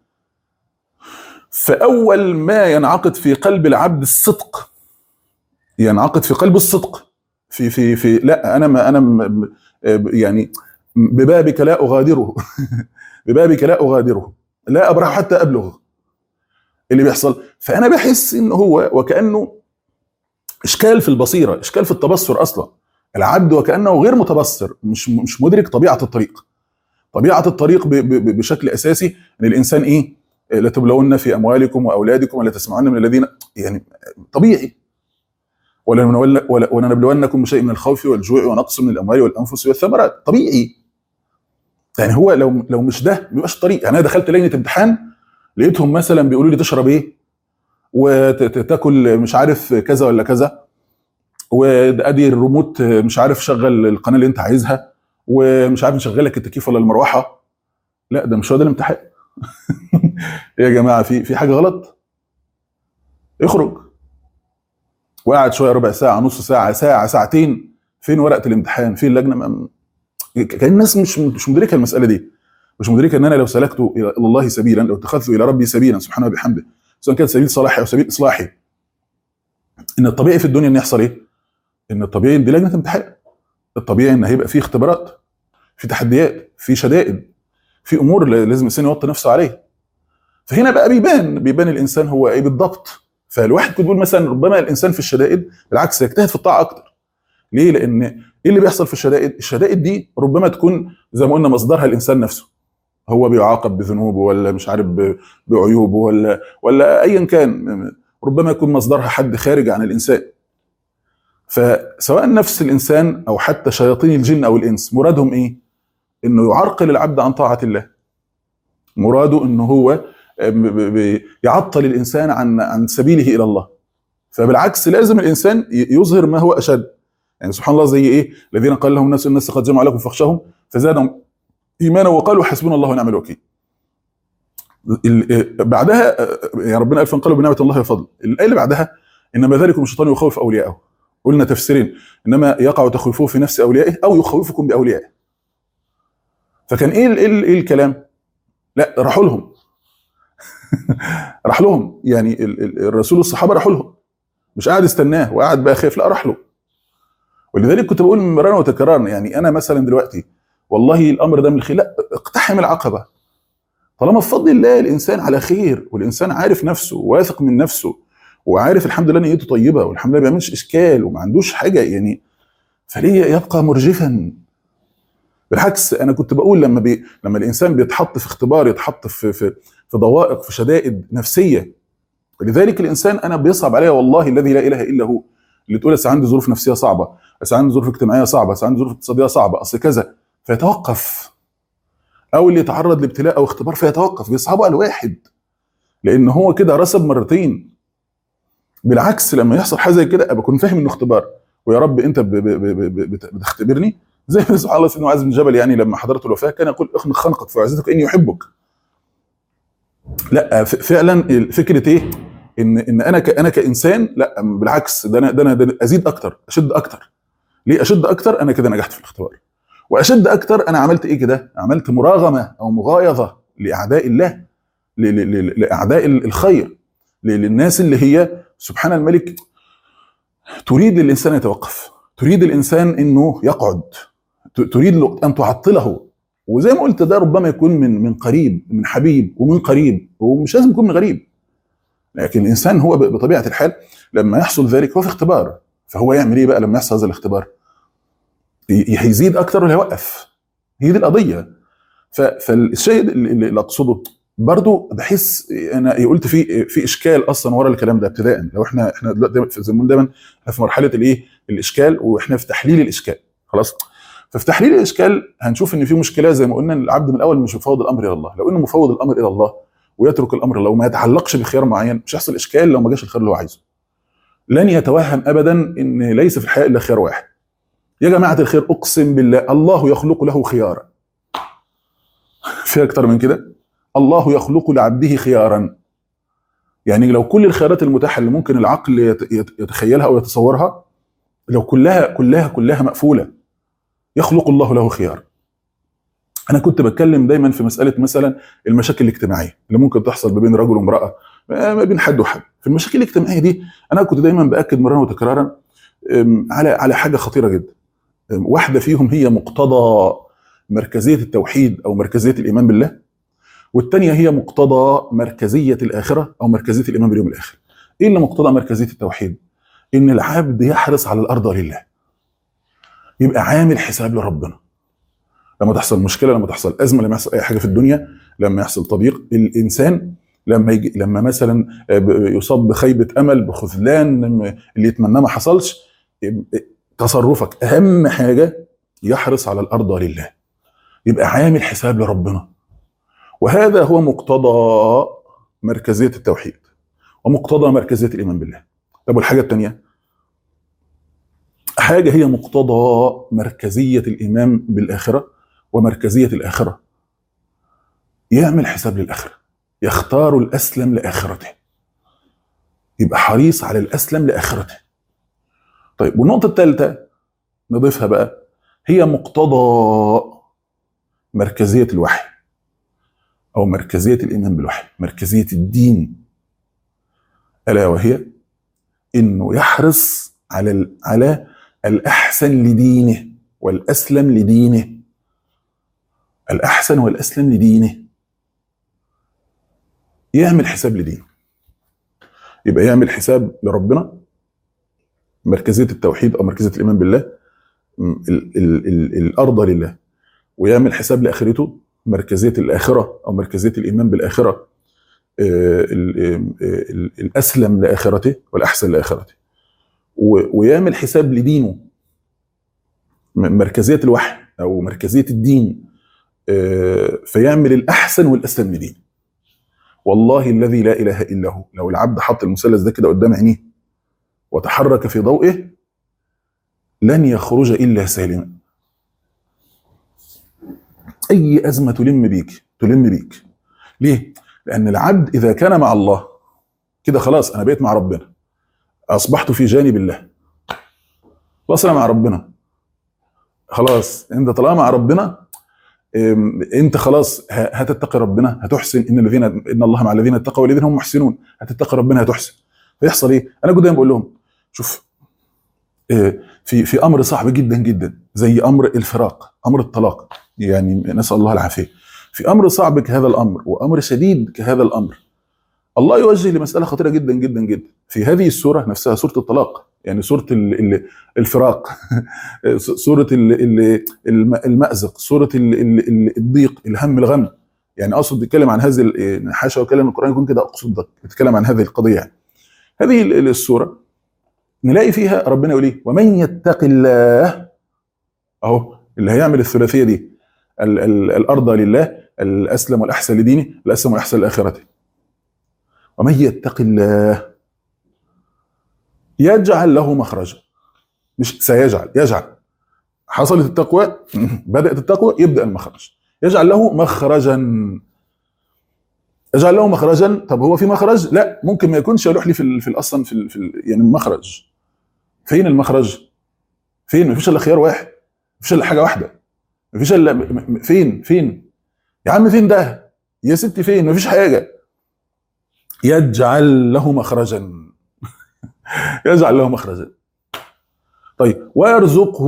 فاول ما ينعقد في قلب العبد الصدق ينعقد في قلبه الصدق في في في لا انا ما انا م- يعني ببابك لا اغادره ببابك لا اغادره لا ابرح حتى ابلغ اللي بيحصل فانا بحس ان هو وكانه اشكال في البصيره اشكال في التبصر اصلا العبد وكانه غير متبصر مش مش مدرك طبيعه الطريق طبيعه الطريق ب- ب- بشكل اساسي ان الانسان ايه لتبلون في اموالكم واولادكم ولا تسمعن من الذين يعني طبيعي ولنول- ولا- ولنبلونكم بشيء من الخوف والجوع ونقص من الاموال والانفس والثمرات طبيعي يعني هو لو لو مش ده ما بيبقاش طريق يعني انا دخلت لجنه امتحان لقيتهم مثلا بيقولوا لي تشرب ايه وتاكل مش عارف كذا ولا كذا وادي الريموت مش عارف شغل القناه اللي انت عايزها ومش عارف نشغل لك التكييف ولا المروحه لا ده مش هو ده الامتحان يا جماعه في في حاجه غلط اخرج وقعد شويه ربع ساعه نص ساعه ساعه ساعتين فين ورقه الامتحان فين اللجنه ما- كان الناس مش مش مدركه المساله دي مش مدركه ان انا لو سلكت الى الله سبيلا لو اتخذت الى ربي سبيلا سبحانه وبحمده سواء كان سبيل صلاحي او سبيل اصلاحي ان الطبيعي في الدنيا ان يحصل ايه؟ ان الطبيعي ان دي لجنه امتحان الطبيعي ان هيبقى فيه اختبارات في تحديات في شدائد في امور لازم الانسان يوطي نفسه عليها فهنا بقى بيبان بيبان الانسان هو ايه بالضبط فالواحد كنت بيقول مثلا ربما الانسان في الشدائد بالعكس يجتهد في الطاعه اكتر ليه؟ لان ايه اللي بيحصل في الشدائد؟ الشدائد دي ربما تكون زي ما قلنا مصدرها الانسان نفسه هو بيعاقب بذنوبه ولا مش عارف ب- بعيوبه ولا ولا ايا كان ربما يكون مصدرها حد خارج عن الانسان فسواء نفس الانسان او حتى شياطين الجن او الانس مرادهم ايه؟ انه يعرقل العبد عن طاعه الله مراده انه هو ب- ب- ب- يعطل الانسان عن عن سبيله الى الله فبالعكس لازم الانسان ي- يظهر ما هو اشد يعني سبحان الله زي ايه الذين قال لهم الناس الناس قد جمعوا لكم فاخشاهم فزادهم ايمانا وقالوا حسبنا الله ونعم الوكيل ال- بعدها يا ربنا قال فانقلبوا بنعمه الله وفضل الايه اللي بعدها انما ذلكم الشيطان يخوف اولياءه قلنا تفسيرين انما يقع تخويفه في نفس اوليائه او يخوفكم باوليائه فكان ايه ال- ايه, ال- إيه الكلام لا راحوا لهم راح لهم يعني ال- ال- الرسول والصحابه راحوا لهم مش قاعد استناه وقاعد بقى خايف لا راح له ولذلك كنت بقول مرارا وتكرارا يعني انا مثلا دلوقتي والله الامر ده من الخير لا اقتحم العقبه طالما بفضل الله الانسان على خير والانسان عارف نفسه واثق من نفسه وعارف الحمد لله نيته طيبه والحمد لله ما بيعملش اشكال وما عندوش حاجه يعني فليه يبقى مرجفا بالعكس انا كنت بقول لما بي لما الانسان بيتحط في اختبار يتحط في في في ضوائق في شدائد نفسيه ولذلك الانسان انا بيصعب عليا والله الذي لا اله الا هو اللي تقول أصل عندي ظروف نفسيه صعبه أصل عندي ظروف اجتماعيه صعبه أصل عندي ظروف اقتصاديه صعبه اصل كذا فيتوقف او اللي يتعرض لابتلاء او اختبار فيتوقف بيصعبوا على الواحد لان هو كده رسب مرتين بالعكس لما يحصل حاجه زي كده ابقى اكون فاهم انه اختبار ويا رب انت ب- ب- ب- ب- بت- بتختبرني زي ما سبحان الله سيدنا معاذ بن جبل يعني لما حضرت الوفاه كان يقول اخنق خنقك في عزتك اني احبك لا ف- فعلا فكره ايه ان ان انا ك- انا كانسان لا بالعكس ده انا ده انا ده أنا ازيد اكتر اشد اكتر ليه اشد اكتر انا كده نجحت في الاختبار واشد اكتر انا عملت ايه كده عملت مراغمه او مغايظه لاعداء الله ل- ل- ل- لاعداء الخير ل- للناس اللي هي سبحان الملك تريد الانسان يتوقف تريد الانسان انه يقعد ت- تريد له ان تعطله وزي ما قلت ده ربما يكون من من قريب من حبيب ومن قريب ومش لازم يكون من غريب لكن الانسان هو ب- بطبيعه الحال لما يحصل ذلك هو في اختبار فهو يعمل ايه بقى لما يحصل هذا الاختبار؟ ي- هيزيد اكتر ولا يوقف؟ هي دي القضيه ف- فالشيء اللي اللي اقصده برضو بحس انا قلت في في اشكال اصلا ورا الكلام ده ابتداء لو احنا احنا دلوقتي في- زي ما بنقول دايما احنا في مرحله الايه؟ الاشكال واحنا في تحليل الاشكال خلاص؟ ففي تحليل الاشكال هنشوف ان في مشكله زي ما قلنا ان العبد من الاول مش مفوض الامر الى الله، لو انه مفوض الامر الى الله ويترك الامر لو ما يتعلقش بخيار معين مش هيحصل اشكال لو ما جاش الخير اللي هو عايزه. لن يتوهم ابدا ان ليس في الحياه الا خيار واحد. يا جماعه الخير اقسم بالله الله يخلق له خيارا. في اكتر من كده؟ الله يخلق لعبده خيارا. يعني لو كل الخيارات المتاحه اللي ممكن العقل يت- يت- يتخيلها او يتصورها لو كلها كلها كلها مقفوله يخلق الله له خيار. انا كنت بتكلم دايما في مساله مثلا المشاكل الاجتماعيه اللي ممكن تحصل ما بين رجل وامراه ما بين حد وحد في المشاكل الاجتماعيه دي انا كنت دايما باكد مرارا وتكرارا أم، على على حاجه خطيره جدا أم، واحده فيهم هي مقتضى مركزيه التوحيد او مركزيه الايمان بالله والثانيه هي مقتضى مركزيه الاخره او مركزيه الايمان باليوم الاخر ايه اللي مقتضى مركزيه التوحيد ان العبد يحرص على الارض لله يبقى عامل حساب لربنا لما تحصل مشكله لما تحصل ازمه لما يحصل اي حاجه في الدنيا لما يحصل تضييق الانسان لما يجي لما مثلا يصاب بخيبه امل بخذلان اللي يتمناه ما حصلش تصرفك اهم حاجه يحرص على الارض لله يبقى عامل حساب لربنا وهذا هو مقتضى مركزيه التوحيد ومقتضى مركزيه الايمان بالله طب والحاجه الثانيه حاجه هي مقتضى مركزيه الايمان بالاخره ومركزيه الاخره يعمل حساب للاخره يختار الاسلم لاخرته يبقى حريص على الاسلم لاخرته طيب والنقطه الثالثه نضيفها بقى هي مقتضى مركزيه الوحي او مركزيه الايمان بالوحي مركزيه الدين الا وهي انه يحرص على على الاحسن لدينه والاسلم لدينه الاحسن والاسلم لدينه يعمل حساب لدينه يبقى يعمل حساب لربنا مركزيه التوحيد او مركزيه الايمان بالله ال ال ال الارض لله ويعمل حساب لاخرته مركزيه الاخره او مركزيه الايمان بالاخره الاسلم لاخرته والاحسن لاخرته ويعمل حساب لدينه مركزيه الوحي او مركزيه الدين فيعمل الاحسن والاسلم لدينه والله الذي لا اله الا هو لو العبد حط المثلث ده كده قدام عينيه وتحرك في ضوئه لن يخرج الا سالما اي ازمه تلم بيك تلم بيك ليه لان العبد اذا كان مع الله كده خلاص انا بقيت مع ربنا اصبحت في جانب الله خلاص انا مع ربنا خلاص انت طالما مع ربنا انت خلاص هتتقي ربنا هتحسن ان الذين ان الله مع الذين اتقوا والذين هم محسنون هتتقي ربنا هتحسن فيحصل ايه؟ انا كنت دايما بقول لهم شوف في في امر صعب جدا جدا زي امر الفراق امر الطلاق يعني نسال الله العافيه في امر صعب كهذا الامر وامر شديد كهذا الامر الله يوجه لمساله خطيره جدا جدا جدا في هذه السوره نفسها سوره الطلاق يعني سوره الفراق سوره المازق سوره الضيق الهم الغم يعني اقصد بيتكلم عن هذه حاشا وكلام القران يكون كده اقصد بيتكلم عن هذه القضيه يعني هذه السوره نلاقي فيها ربنا يقول ايه ومن يتق الله اهو اللي هيعمل الثلاثيه دي ال ال الارض لله الاسلم والاحسن لدينه الاسلم والاحسن لاخرته ومن يتق الله يجعل له مخرجا مش سيجعل يجعل حصلت التقوى بدات التقوى يبدا المخرج يجعل له مخرجا يجعل له مخرجا طب هو في مخرج لا ممكن ما يكونش يلوح لي في في اصلا في, في يعني المخرج فين المخرج فين مفيش الا خيار واحد مفيش الا حاجه واحده مفيش الا فين فين يا عم فين ده يا ستي فين مفيش حاجه يجعل له مخرجا يجعل له مخرجا طيب ويرزقه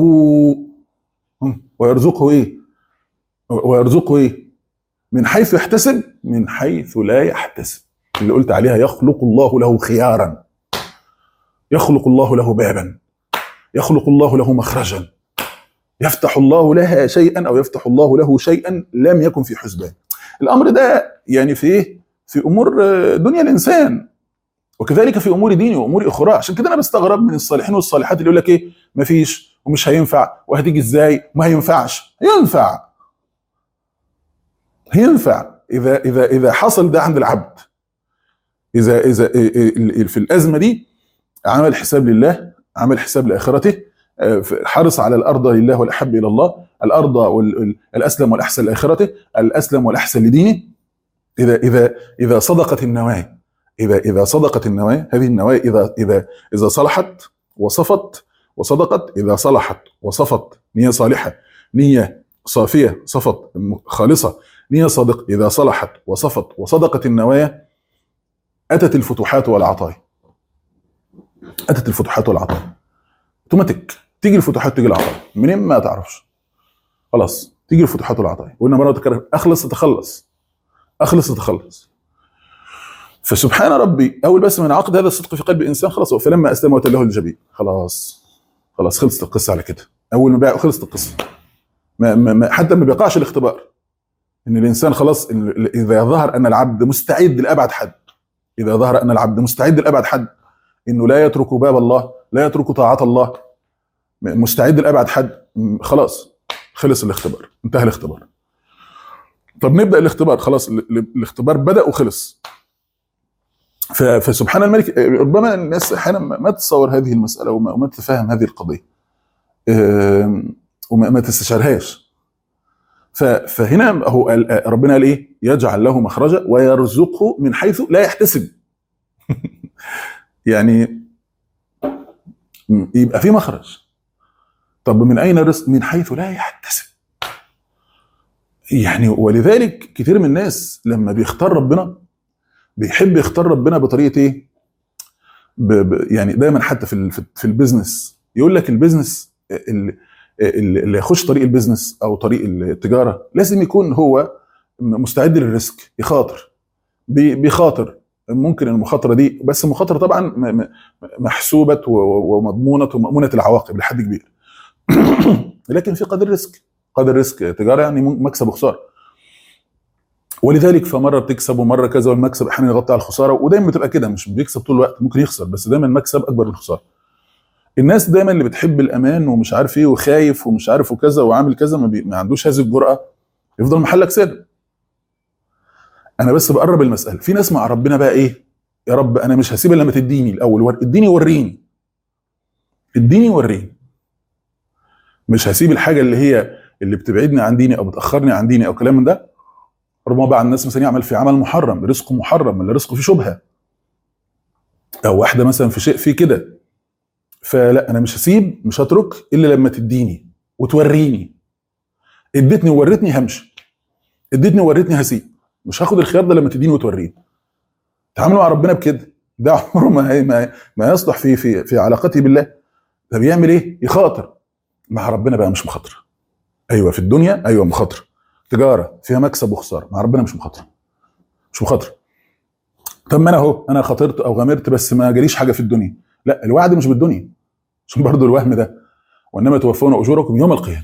ويرزقه ايه ويرزقه ايه من حيث يحتسب من حيث لا يحتسب اللي قلت عليها يخلق الله له خيارا يخلق الله له بابا يخلق الله له مخرجا يفتح الله لها شيئا او يفتح الله له شيئا لم يكن في حسبان الامر ده يعني في ايه في امور دنيا الانسان وكذلك في امور ديني وامور اخرى عشان كده انا بستغرب من الصالحين والصالحات اللي يقول لك ايه مفيش ومش هينفع وهتيجي ازاي وما هينفعش ينفع هينفع اذا اذا اذا حصل ده عند العبد اذا اذا في الازمه دي عمل حساب لله عمل حساب لاخرته حرص على الارض لله والاحب الى الله الارض والاسلم والاحسن لاخرته الاسلم والاحسن لدينه اذا اذا اذا صدقت النوايا اذا اذا صدقت النوايا هذه النوايا اذا اذا اذا صلحت وصفت وصدقت اذا صلحت وصفت نيه صالحه نيه صافيه صفت خالصه نيه صادقه اذا صلحت وصفت وصدقت النوايا اتت الفتوحات والعطايا اتت الفتوحات والعطايا اوتوماتيك تيجي الفتوحات تيجي العطايا منين ما تعرفش خلاص تيجي الفتوحات والعطايا قلنا مره تكرر اخلص تتخلص اخلص تتخلص فسبحان ربي اول بس من عقد هذا الصدق في قلب الانسان خلاص فلما اسلم وتله الجبين خلاص خلاص خلصت القصه على كده اول ما بقى خلصت القصه ما ما ما- حتى ما بيقعش الاختبار ان الانسان خلاص ال- اذا ظهر ان العبد مستعد لابعد حد اذا ظهر ان العبد مستعد لابعد حد انه لا يترك باب الله لا يترك طاعه الله م- مستعد لابعد حد م- خلاص خلص الاختبار انتهى الاختبار طب نبدا الاختبار خلاص ال- ال- الاختبار بدا وخلص ف- فسبحان الملك ربما الناس احيانا ما ما تتصور هذه المساله وما وما تتفهم هذه القضيه آم، وما ما تستشعرهاش ف- فهنا هو قال- ربنا قال ايه؟ يجعل له مخرجا ويرزقه من حيث لا يحتسب. يعني م- يبقى في مخرج. طب من اين الرزق؟ من حيث لا يحتسب. يعني ولذلك كتير من الناس لما بيختار ربنا بيحب يختار ربنا بطريقه ايه؟ ب ب يعني دايما حتى في ال- في, في البيزنس يقول لك البيزنس ال- ال- اللي يخش طريق البيزنس او طريق التجاره لازم يكون هو مستعد للريسك يخاطر بي- بيخاطر ممكن المخاطره دي بس المخاطره طبعا م- م- محسوبه و- و- ومضمونه ومامونه العواقب لحد كبير لكن في قدر ريسك قدر ريسك تجاره يعني مكسب وخساره ولذلك فمره بتكسب ومره كذا والمكسب احيانا يغطي على الخساره ودايما بتبقى كده مش بيكسب طول الوقت ممكن يخسر بس دايما المكسب اكبر من الخساره الناس دايما اللي بتحب الامان ومش عارف ايه وخايف ومش عارف وكذا وعامل كذا ما, بي... ما عندوش هذه الجرأه يفضل محلك سر انا بس بقرب المساله في ناس مع ربنا بقى ايه يا رب انا مش هسيب الا لما تديني الاول ور... اديني وريني اديني وريني مش هسيب الحاجه اللي هي اللي بتبعدني عن ديني او بتاخرني عن ديني او كلام من ده ربما بعض الناس مثلا يعمل في عمل محرم رزقه محرم ولا رزقه فيه شبهه او واحده مثلا في شيء فيه كده فلا انا مش هسيب مش هترك الا لما تديني وتوريني اديتني ووريتني همشي اديتني ووريتني هسيب مش هاخد الخيار ده لما تديني وتوريني تعاملوا مع ربنا بكده ده عمره ما هي ما, ما يصلح في في في علاقته بالله ده بيعمل ايه يخاطر مع ربنا بقى مش مخاطره ايوه في الدنيا ايوه مخاطره تجاره فيها مكسب وخساره مع ربنا مش مخاطره مش مخاطره طب ما انا اهو انا خاطرت او غامرت بس ما جاليش حاجه في الدنيا لا الوعد مش بالدنيا عشان برضه الوهم ده وانما توفون اجوركم يوم القيامه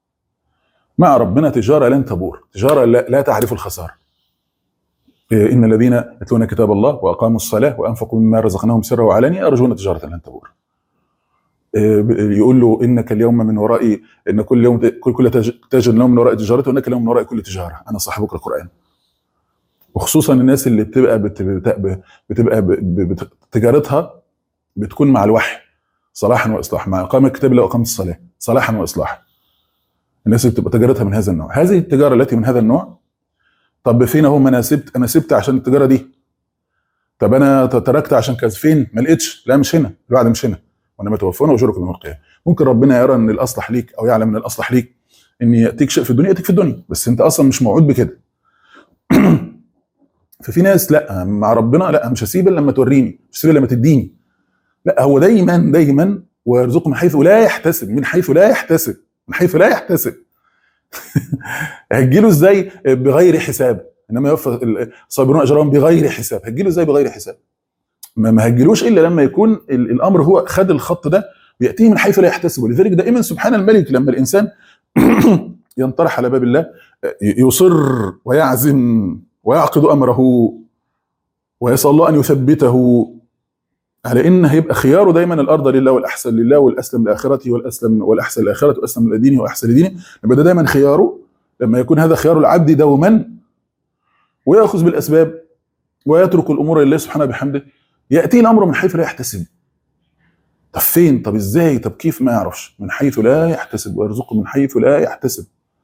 مع ربنا تجاره لن تبور تجاره لا, لا تعرف الخساره إيه، ان الذين يتلون كتاب الله واقاموا الصلاه وانفقوا مما رزقناهم سرا وعلانيه يرجون تجاره لن تبور إيه، يقول له انك اليوم من ورائي ان كل يوم كل كل تاج- تاجر اليوم من وراء تجارته وانك اليوم من وراء كل تجاره انا صاحبك القران وخصوصا الناس اللي بتبقى بت- بت- بتبقى ب- ب- بت- تجارتها بتكون مع الوحي صلاحا واصلاحا مع اقامه كتاب الله واقامه الصلاه صلاحا واصلاحا الناس اللي بتبقى تجارتها من هذا النوع هذه التجاره التي من هذا النوع طب فين اهو ما انا سبت انا سبت عشان التجاره دي طب انا ت- تركت عشان كذا فين ما لقيتش لا مش هنا الوعد مش هنا وانما توفون اجوركم يوم القيامه ممكن ربنا يرى ان الاصلح ليك او يعلم ان الاصلح ليك ان ياتيك شيء في الدنيا ياتيك في الدنيا بس انت اصلا مش موعود بكده ففي ناس لا مع ربنا لا مش هسيب الا لما توريني مش هسيب الا لما تديني لا هو دايما دايما ويرزقه من حيث لا يحتسب من حيث لا يحتسب من حيث لا يحتسب هتجيله ازاي بغير حساب انما يوفى الصابرون اجرهم بغير حساب هتجيله ازاي بغير حساب ما ما هتجيلوش الا لما يكون ال- الامر هو خد الخط ده وياتيه من حيث لا يحتسب ولذلك دائما سبحان الملك لما الانسان ينطرح على باب الله يصر ويعزم ويعقد امره ويسال الله ان يثبته على ان هيبقى خياره دايما الارض لله والاحسن لله والاسلم لاخرته والاسلم والاحسن لاخرته والاسلم لدينه واحسن لدينه يبقى ده دايما خياره لما يكون هذا خيار العبد دوما وياخذ بالاسباب ويترك الامور لله سبحانه بحمده ياتيه الامر من حيث لا يحتسب طب فين طب ازاي طب كيف ما يعرفش من حيث لا يحتسب ويرزقه من حيث لا يحتسب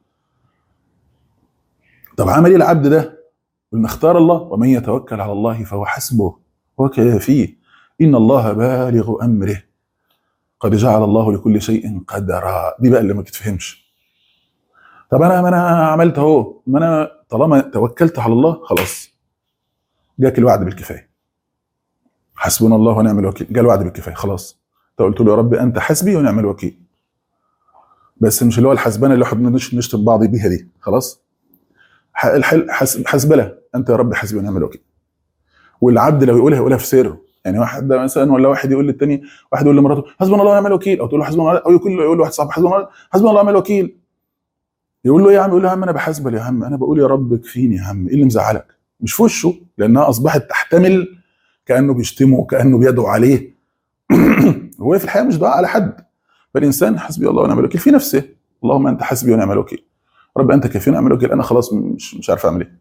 طب عمل ايه العبد ده ان اختار الله ومن يتوكل على الله فهو حسبه هو كافيه ان الله بالغ امره قد جعل الله لكل شيء قدرا دي بقى اللي ما تتفهمش طب انا ما انا عملت اهو ما انا طالما توكلت على الله خلاص جاك الوعد بالكفايه حسبنا الله ونعم الوكيل جاء الوعد بالكفايه خلاص انت قلت له يا رب انت حسبي ونعم الوكيل بس مش اللي هو الحسبانه اللي احنا بنش- نشتم بعض بيها دي خلاص ح- الحل حسب حسبله انت يا رب حسبي ونعم الوكيل والعبد لو يقولها يقولها في سره يعني واحد ده مثلا ولا واحد يقول للتاني واحد يقول لمراته حسبنا الله ونعم الوكيل او تقول له حسبنا الله او يقول يقول لواحد صاحبه حسبنا الله حسبنا الله ونعم الوكيل يقول له إيه يا عم يقول له يا عم انا بحاسبك يا عم انا بقول يا رب اكفيني يا عم ايه اللي مزعلك مش في وشه لانها اصبحت تحتمل كانه بيشتمه كانه بيدعو عليه هو في الحقيقه مش دعاء على حد فالانسان حسبي الله ونعم الوكيل في نفسه اللهم انت حسبي ونعم الوكيل رب انت كافيني ونعم الوكيل انا خلاص مش مش عارف اعمل ايه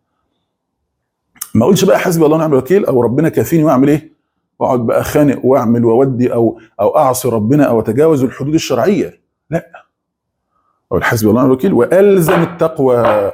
ما اقولش بقى حسبي الله ونعم الوكيل او ربنا كافيني واعمل ايه واقعد بقى خانق واعمل واودي او او اعصي ربنا او اتجاوز الحدود الشرعيه لا او حسبي الله ونعم الوكيل والزم التقوى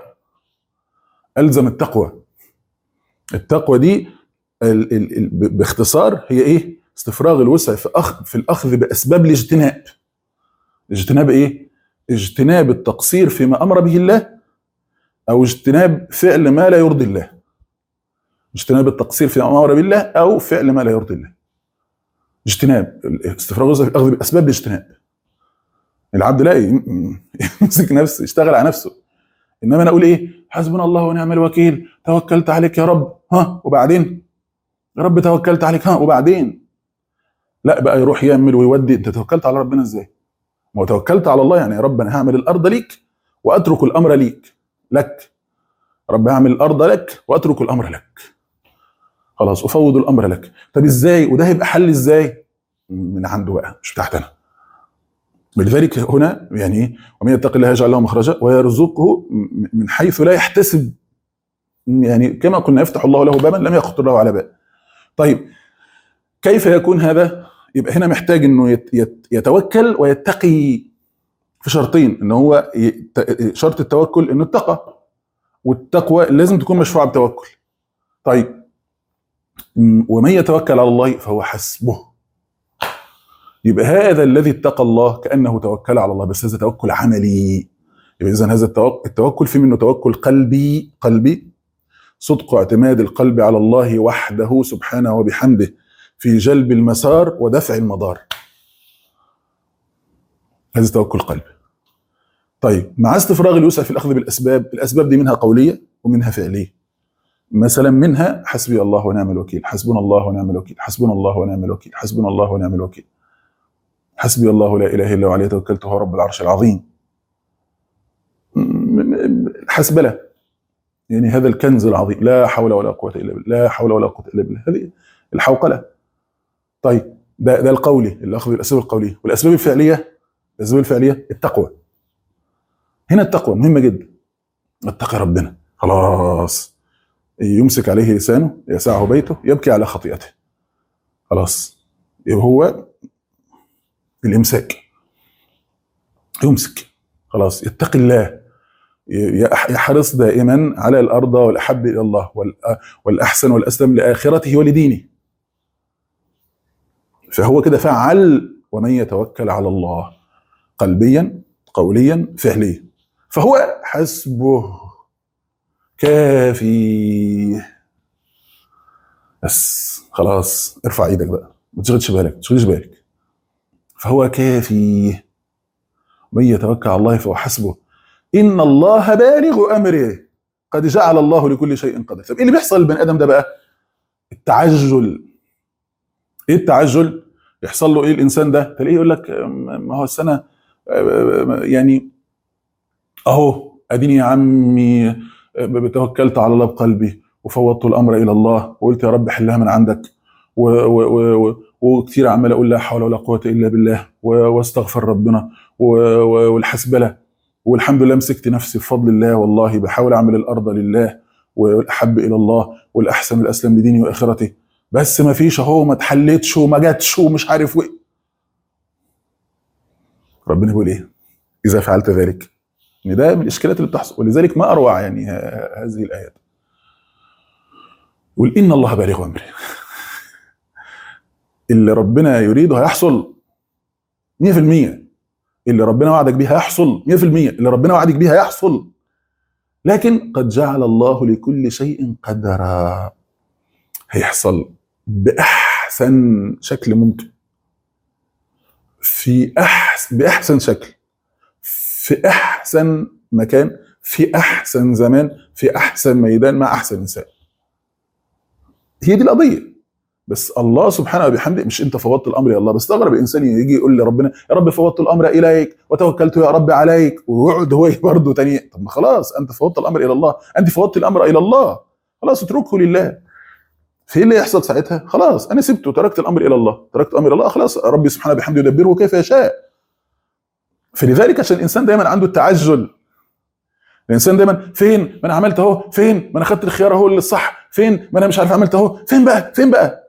الزم التقوى التقوى دي ال ال ال ب- باختصار هي ايه استفراغ الوسع في اخذ في الاخذ باسباب الاجتناب اجتناب ايه اجتناب التقصير فيما امر به الله او اجتناب فعل ما لا يرضي الله اجتناب التقصير فيما امر به الله او فعل ما لا يرضي الله اجتناب استفراغ الوسع في الاخذ باسباب الاجتناب العبد لا ي- يمسك نفسه يشتغل على نفسه انما انا اقول ايه حسبنا الله ونعم الوكيل توكلت عليك يا رب ها وبعدين يا رب توكلت عليك ها وبعدين لا بقى يروح يعمل ويودي انت توكلت على ربنا ازاي ما هو توكلت على الله يعني يا رب انا هعمل الارض ليك واترك الامر ليك لك رب هعمل الارض لك واترك الامر لك خلاص افوض الامر لك طب ازاي وده هيبقى حل ازاي من عنده بقى مش بتاعتنا ولذلك هنا يعني ايه ومن يتق الله يجعل له مخرجا ويرزقه م- من حيث لا يحتسب يعني كما قلنا يفتح الله له بابا لم يخطر له على باب طيب كيف يكون هذا يبقى هنا محتاج انه يت- يت- يتوكل ويتقي في شرطين ان هو يت- شرط التوكل انه اتقى والتقوى لازم تكون مشفوعه بتوكل طيب م- ومن يتوكل على الله فهو حسبه يبقى هذا الذي اتقى الله كانه توكل على الله بس هذا توكل عملي يبقى اذا هذا التوك- التوكل في منه توكل قلبي قلبي صدق اعتماد القلب على الله وحده سبحانه وبحمده في جلب المسار ودفع المضار هذا توكل قلب طيب مع استفراغ الوسع في الاخذ بالاسباب الاسباب دي منها قوليه ومنها فعليه مثلا منها حسبي الله ونعم الوكيل حسبنا الله ونعم الوكيل حسبنا الله ونعم الوكيل حسبنا الله ونعم الوكيل حسبي الله لا اله الا هو عليه توكلت هو رب العرش العظيم م- م- حسبله يعني هذا الكنز العظيم لا حول ولا قوه الا بالله لا حول ولا قوه الا بالله هذه الحوقله طيب ده ده القولي اللي اخذ الاسباب القوليه والاسباب الفعليه الاسباب الفعليه التقوى هنا التقوى مهمه جدا اتقي ربنا خلاص يمسك عليه لسانه يسعه بيته يبكي على خطيئته خلاص يبقى هو الامساك يمسك خلاص يتقي الله يح- يحرص دائما على الارض والاحب الى الله والأ- والاحسن والاسلم لاخرته ولدينه فهو كده فعل ومن يتوكل على الله قلبيا قوليا فعليا فهو حسبه كافي بس خلاص ارفع ايدك بقى ما تشغلش بالك ما تشغلش بالك فهو كافي من يتوكل على الله فهو حسبه ان الله بالغ امره قد جعل الله لكل شيء قدر طب ايه اللي بيحصل للبني ادم ده بقى التعجل ايه التعجل يحصل له ايه الانسان ده تلاقيه يقول لك أم- ما هو السنه أم- يعني اهو اديني يا عمي أم، توكلت على الله بقلبي وفوضت الامر الى الله وقلت يا رب حلها من عندك و و و و وكتير عمال اقول لا حول ولا قوه الا بالله و- واستغفر ربنا و- و- والحسبله والحمد لله مسكت نفسي بفضل الله والله بحاول اعمل الارض لله والاحب الى الله والاحسن الاسلم لديني واخرتي بس ما فيش اهو ما اتحلتش وما جاتش ومش عارف ايه ربنا بيقول ايه اذا فعلت ذلك ان ده من الاشكالات اللي بتحصل ولذلك ما اروع يعني ه- هذه الايات يقول ان الله بالغ امره اللي ربنا يريده هيحصل 100% اللي ربنا وعدك بيه هيحصل 100% اللي ربنا وعدك بيه هيحصل لكن قد جعل الله لكل شيء قدرا هيحصل باحسن شكل ممكن في احسن باحسن شكل في احسن مكان في احسن زمان في احسن ميدان مع احسن انسان هي دي القضيه بس الله سبحانه وبحمده مش انت فوضت الامر الى الله بستغرب الانسان يجي يقول لربنا يا رب فوضت الامر اليك وتوكلت يا رب عليك ويقعد هو برضه تاني طب ما خلاص انت فوضت الامر الى الله انت فوضت الامر الى الله خلاص اتركه لله في إيه اللي يحصل ساعتها خلاص انا سبته تركت الامر الى الله تركت الامر الى الله خلاص ربي سبحانه وبحمده يدبره كيف يشاء فلذلك عشان الانسان دايما عنده التعجل الانسان دايما فين ما انا عملت اهو فين ما انا خدت الخيار اهو اللي الصح فين ما انا مش عارف عملت اهو فين بقى فين بقى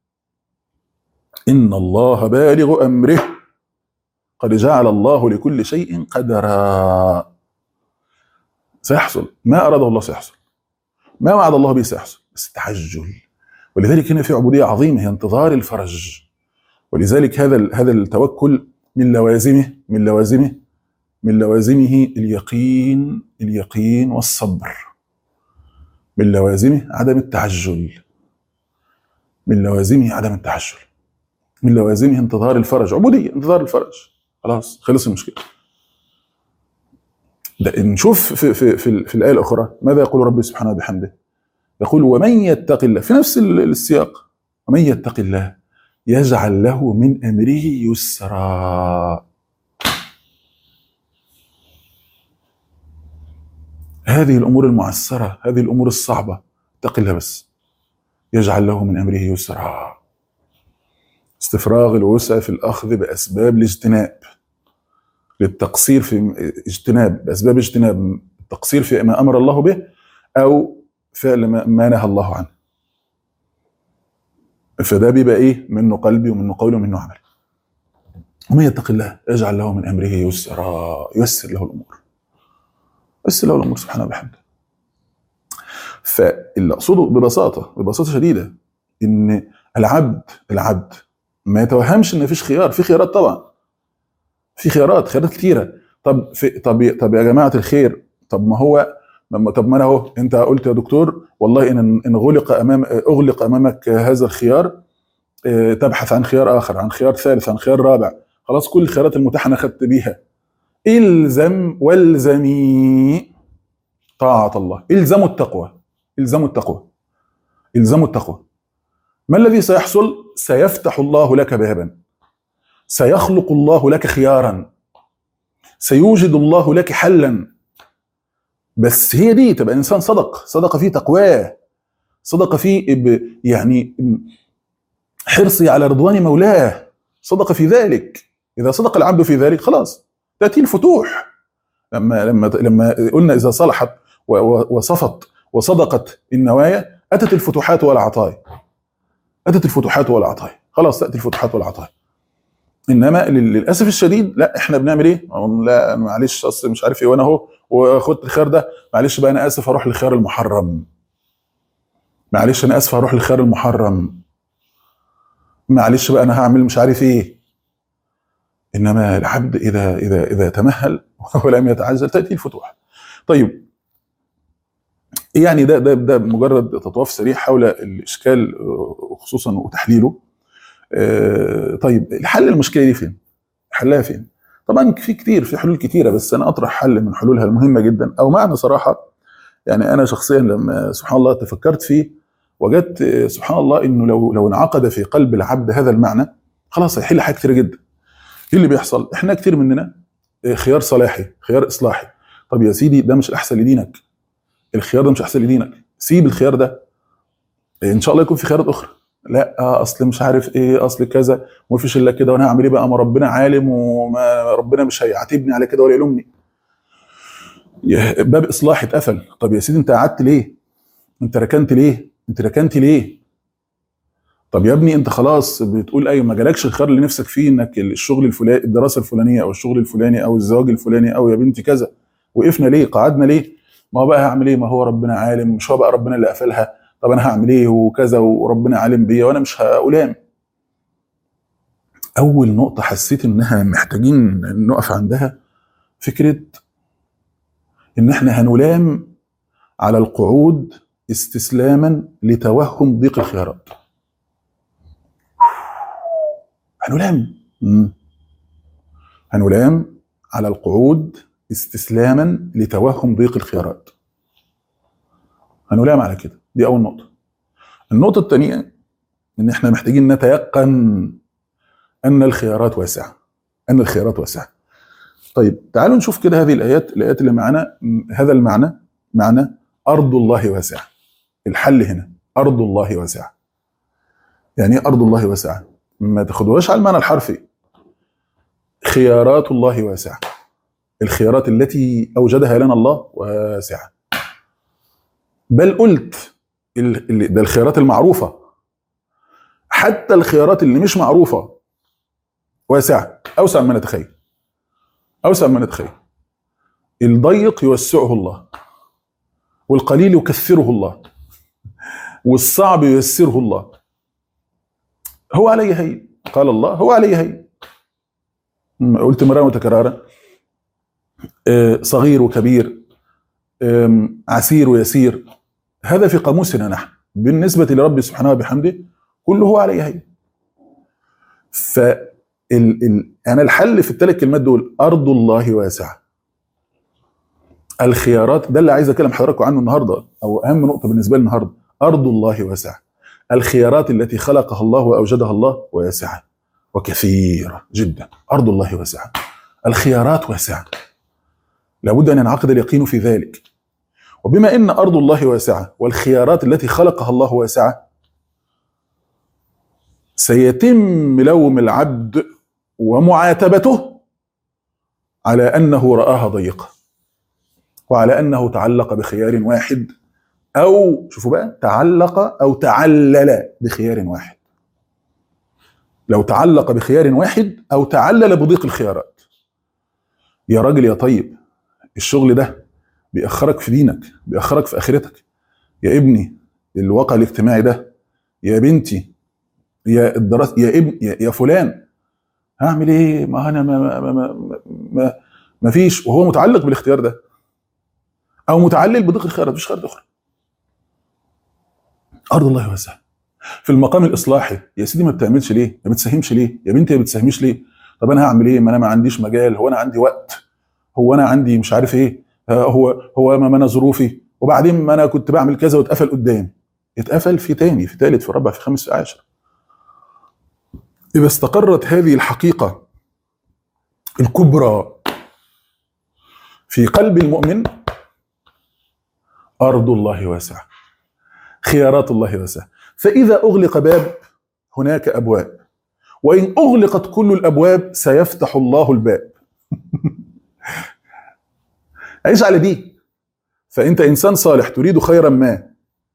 ان الله بالغ امره قد جعل الله لكل شيء قدرا سيحصل ما اراده الله سيحصل ما وعد الله به سيحصل بس التعجل ولذلك هنا في عبوديه عظيمه هي انتظار الفرج ولذلك هذا هذا التوكل من لوازمه من لوازمه من لوازمه اليقين اليقين والصبر من لوازمه عدم التعجل من لوازمه عدم التعجل من لوازمه انتظار الفرج عبوديه انتظار الفرج خلاص خلص المشكله ده نشوف في في في, في الايه الاخرى ماذا يقول ربي سبحانه وبحمده يقول ومن يتق الله في نفس السياق ومن يتق الله يجعل له من امره يسرا هذه الامور المعسره هذه الامور الصعبه اتق الله بس يجعل له من امره يسرا استفراغ الوسع في الاخذ باسباب الاجتناب للتقصير في اجتناب باسباب اجتناب التقصير في ما امر الله به او فعل ما, ما نهى الله عنه فده بيبقى ايه منه قلبي ومنه قولي ومنه عملي ومن يتق الله يجعل له من امره يسرا ييسر له الامور ييسر له الامور سبحانه وبحمده فاللي اقصده ببساطه ببساطه شديده ان العبد العبد ما يتوهمش ان مفيش خيار في خيارات طبعا في خيارات خيارات كتيره طب في طب طب يا جماعه الخير طب ما هو لما طب ما انا اهو انت قلت يا دكتور والله ان ان غلق امام اغلق امامك هذا الخيار اه تبحث عن خيار اخر عن خيار ثالث عن خيار رابع خلاص كل الخيارات المتاحه انا خدت بيها الزم والزمي طاعه الله الزموا التقوى الزموا التقوى الزموا التقوى ما الذي سيحصل سيفتح الله لك بابا سيخلق الله لك خيارا سيوجد الله لك حلا بس هي دي تبقى انسان صدق صدق في تقواه صدق في يعني حرصي على رضوان مولاه صدق في ذلك اذا صدق العبد في ذلك خلاص تاتي الفتوح لما لما لما قلنا اذا صلحت وصفت وصدقت النوايا اتت الفتوحات والعطايا اتت الفتوحات والعطايا خلاص تاتي الفتوحات والعطايا انما للاسف الشديد لا احنا بنعمل ايه؟ لا معلش اصل مش عارف ايه وانا اهو وخدت الخيار ده معلش بقى انا اسف هروح للخيار المحرم معلش انا اسف هروح للخيار المحرم معلش بقى انا هعمل مش عارف ايه انما العبد اذا اذا اذا تمهل ولم يتعجل تاتي الفتوح طيب يعني ده ده ده مجرد تطواف سريع حول الاشكال خصوصا وتحليله طيب الحل المشكله دي فين؟ حلها فين؟ طبعا في كتير في حلول كتيره بس انا اطرح حل من حلولها المهمه جدا او معنى صراحه يعني انا شخصيا لما سبحان الله تفكرت فيه وجدت سبحان الله انه لو لو انعقد في قلب العبد هذا المعنى خلاص هيحل حاجات كتير جدا. ايه اللي بيحصل؟ احنا كتير مننا خيار صلاحي، خيار اصلاحي. طب يا سيدي ده مش الاحسن لدينك. الخيار ده مش احسن لدينك، سيب الخيار ده. ان شاء الله يكون في خيارات اخرى. لا اصل مش عارف ايه اصل كذا وما فيش الا كده وانا هعمل ايه بقى ما ربنا عالم وما ربنا مش هيعاتبني على كده ولا يلومني باب اصلاح اتقفل طب يا سيدي انت قعدت ليه انت ركنت ليه انت ركنت ليه طب يا ابني انت خلاص بتقول ايوه ما جالكش الخيار اللي نفسك فيه انك الشغل الفلاني الدراسه الفلانيه او الشغل الفلاني او الزواج الفلاني او يا بنتي كذا وقفنا ليه قعدنا ليه ما هو بقى هعمل ايه ما هو ربنا عالم مش هو بقى ربنا اللي قفلها طب انا هعمل ايه وكذا وربنا عالم بيا وانا مش هألام اول نقطه حسيت انها محتاجين نقف عندها فكره ان احنا هنلام على القعود استسلاما لتوهم ضيق الخيارات هنلام هنلام على القعود استسلاما لتوهم ضيق الخيارات هنلام على كده دي اول نقطه النقطه الثانيه ان احنا محتاجين نتيقن ان الخيارات واسعه ان الخيارات واسعه طيب تعالوا نشوف كده هذه الايات الايات اللي معانا م- هذا المعنى معنى ارض الله واسعه الحل هنا ارض الله واسعه يعني ايه ارض الله واسعه ما تاخدوهاش على المعنى الحرفي خيارات الله واسعه الخيارات التي اوجدها لنا الله واسعه بل قلت ال- ال- ده الخيارات المعروفه حتى الخيارات اللي مش معروفه واسعه اوسع مما نتخيل اوسع مما نتخيل الضيق يوسعه الله والقليل يكثره الله والصعب ييسره الله هو علي هين قال الله هو علي هين م- قلت مرة متكررة آه، صغير وكبير آم، عسير ويسير هذا في قاموسنا نحن بالنسبة لرب سبحانه وبحمده كله هو علي هين ف ال ال انا الحل في الثلاث كلمات دول ارض الله واسعه الخيارات ده اللي عايز اكلم حضراتكم عنه النهارده او اهم نقطه بالنسبه لي النهارده ارض الله واسعه الخيارات التي خلقها الله واوجدها الله واسعه وكثيره جدا ارض الله واسعه الخيارات واسعه لابد ان ينعقد اليقين في ذلك وبما ان ارض الله واسعه والخيارات التي خلقها الله واسعه سيتم لوم العبد ومعاتبته على انه راها ضيقه وعلى انه تعلق بخيار واحد او شوفوا بقى تعلق او تعلل بخيار واحد لو تعلق بخيار واحد او تعلل بضيق الخيارات يا راجل يا طيب الشغل ده بيأخرك في دينك بيأخرك في آخرتك يا ابني الواقع الاجتماعي ده يا بنتي يا الدراسة يا ابن يا, يا فلان هعمل ايه ما انا ما ما, ما, ما, ما, ما فيش وهو متعلق بالاختيار ده او متعلل بضيق الخيارات مفيش خيارات اخرى ارض الله واسعه في المقام الاصلاحي يا سيدي ما بتعملش ليه ما بتساهمش ليه يا بنتي ما بتساهميش ليه طب انا هعمل ايه ما انا ما عنديش مجال هو انا عندي وقت هو انا عندي مش عارف ايه آه، هو هو ما ما انا ظروفي وبعدين ما انا كنت بعمل كذا واتقفل قدامي اتقفل في تاني في تالت في رابع في خامس في عاشر اذا استقرت هذه الحقيقه الكبرى في قلب المؤمن ارض الله واسعه خيارات الله واسعه فاذا اغلق باب هناك ابواب وان اغلقت كل الابواب سيفتح الله الباب عيش على دي فانت انسان صالح تريد خيرا ما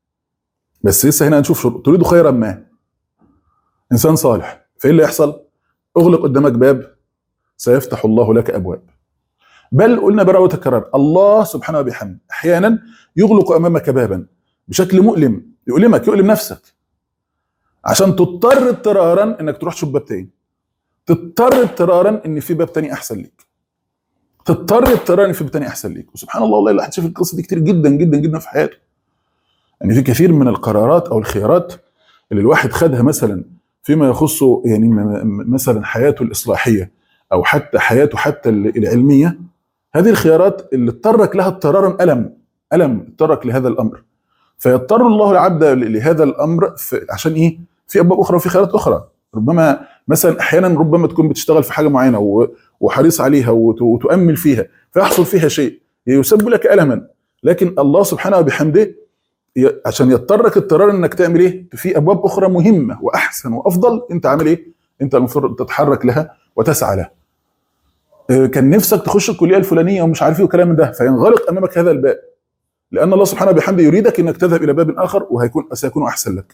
بس لسه هنا هنشوف شروط تريد خيرا ما انسان صالح فايه اللي يحصل اغلق قدامك باب سيفتح الله لك ابواب بل قلنا برا وتكرر الله سبحانه وبحمده احيانا يغلق امامك بابا بشكل مؤلم يؤلمك يؤلم نفسك عشان تضطر اضطرارا انك تروح تشوف باب تاني تضطر اضطرارا ان في باب تاني احسن ليك تضطر اضطرارا ان في باب تاني احسن ليك وسبحان الله والله الواحد شاف القصه دي كتير جدا جدا جدا في حياته يعني في كثير من القرارات او الخيارات اللي الواحد خدها مثلا فيما يخص يعني م- م- مثلا حياته الاصلاحيه او حتى حياته حتى ال- العلميه هذه الخيارات اللي اضطرك لها اضطرارا الم الم اضطرك لهذا الامر فيضطر الله العبد ل- لهذا الامر في عشان ايه؟ في ابواب اخرى وفي خيارات اخرى ربما مثلا احيانا ربما تكون بتشتغل في حاجه معينه و- وحريص عليها وت- وتؤمل فيها فيحصل فيها شيء يسبب لك الما لكن الله سبحانه وبحمده ي- عشان يضطرك اضطرار انك تعمل ايه؟ في ابواب اخرى مهمه واحسن وافضل انت عامل ايه؟ انت المفروض تتحرك لها وتسعى لها. آه، كان نفسك تخش الكليه الفلانيه ومش عارف ايه وكلام من ده فينغلق امامك هذا الباب. لان الله سبحانه وبحمده يريدك انك تذهب الى باب اخر وهيكون سيكون احسن لك.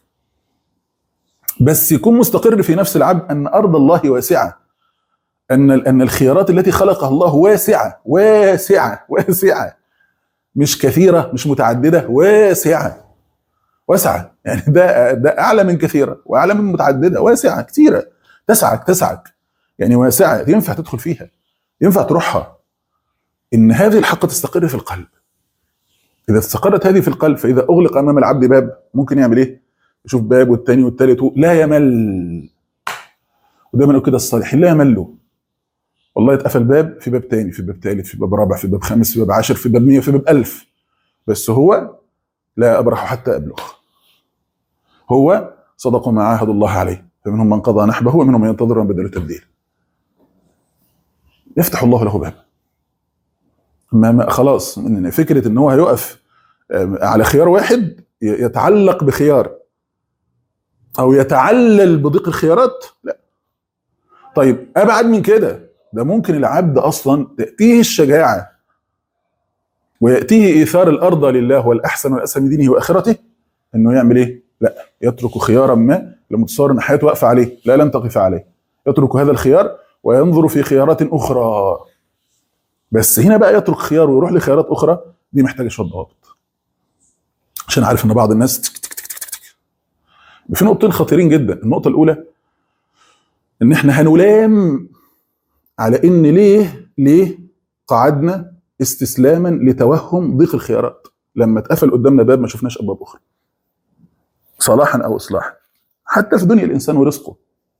بس يكون مستقر في نفس العبد ان ارض الله واسعه. ان ان الخيارات التي خلقها الله واسعه واسعه واسعه مش كثيره مش متعدده واسعه واسعه يعني ده ده اعلى من كثيره واعلى من متعدده واسعه كثيره تسعك تسعك يعني واسعه ينفع تدخل فيها ينفع تروحها ان هذه الحقه تستقر في القلب اذا استقرت هذه في القلب فاذا اغلق امام العبد باب ممكن يعمل ايه؟ يشوف باب والتاني والتالت لا يمل ودايما نقول كده الصالحين لا يملوا والله اتقفل باب في باب تاني في باب تالت في باب رابع في باب خامس في باب عاشر في باب مية في باب ألف بس هو لا أبرح حتى أبلغ هو صدقوا ما عاهدوا الله عليه فمنهم من قضى نحبه ومنهم من ينتظر من بدل تبديل يفتح الله له باب ما ما خلاص إن فكره ان هو هيقف آم، على خيار واحد ي- يتعلق بخيار او يتعلل بضيق الخيارات لا طيب ابعد من كده ده ممكن العبد اصلا تاتيه الشجاعه وياتيه ايثار الارض لله والاحسن والاسهل من دينه واخرته انه يعمل ايه؟ لا يترك خيارا ما لمتصور ان حياته واقفه عليه لا لن تقف عليه يترك هذا الخيار وينظر في خيارات اخرى بس هنا بقى يترك خيار ويروح لخيارات اخرى دي محتاجه شويه ضوابط عشان عارف ان بعض الناس تك تك تك تك تك. في نقطتين خطيرين جدا النقطه الاولى ان احنا هنلام على ان ليه ليه قعدنا استسلاما لتوهم ضيق الخيارات لما اتقفل قدامنا باب ما شفناش ابواب اخرى صلاحا او اصلاحا حتى في دنيا الانسان ورزقه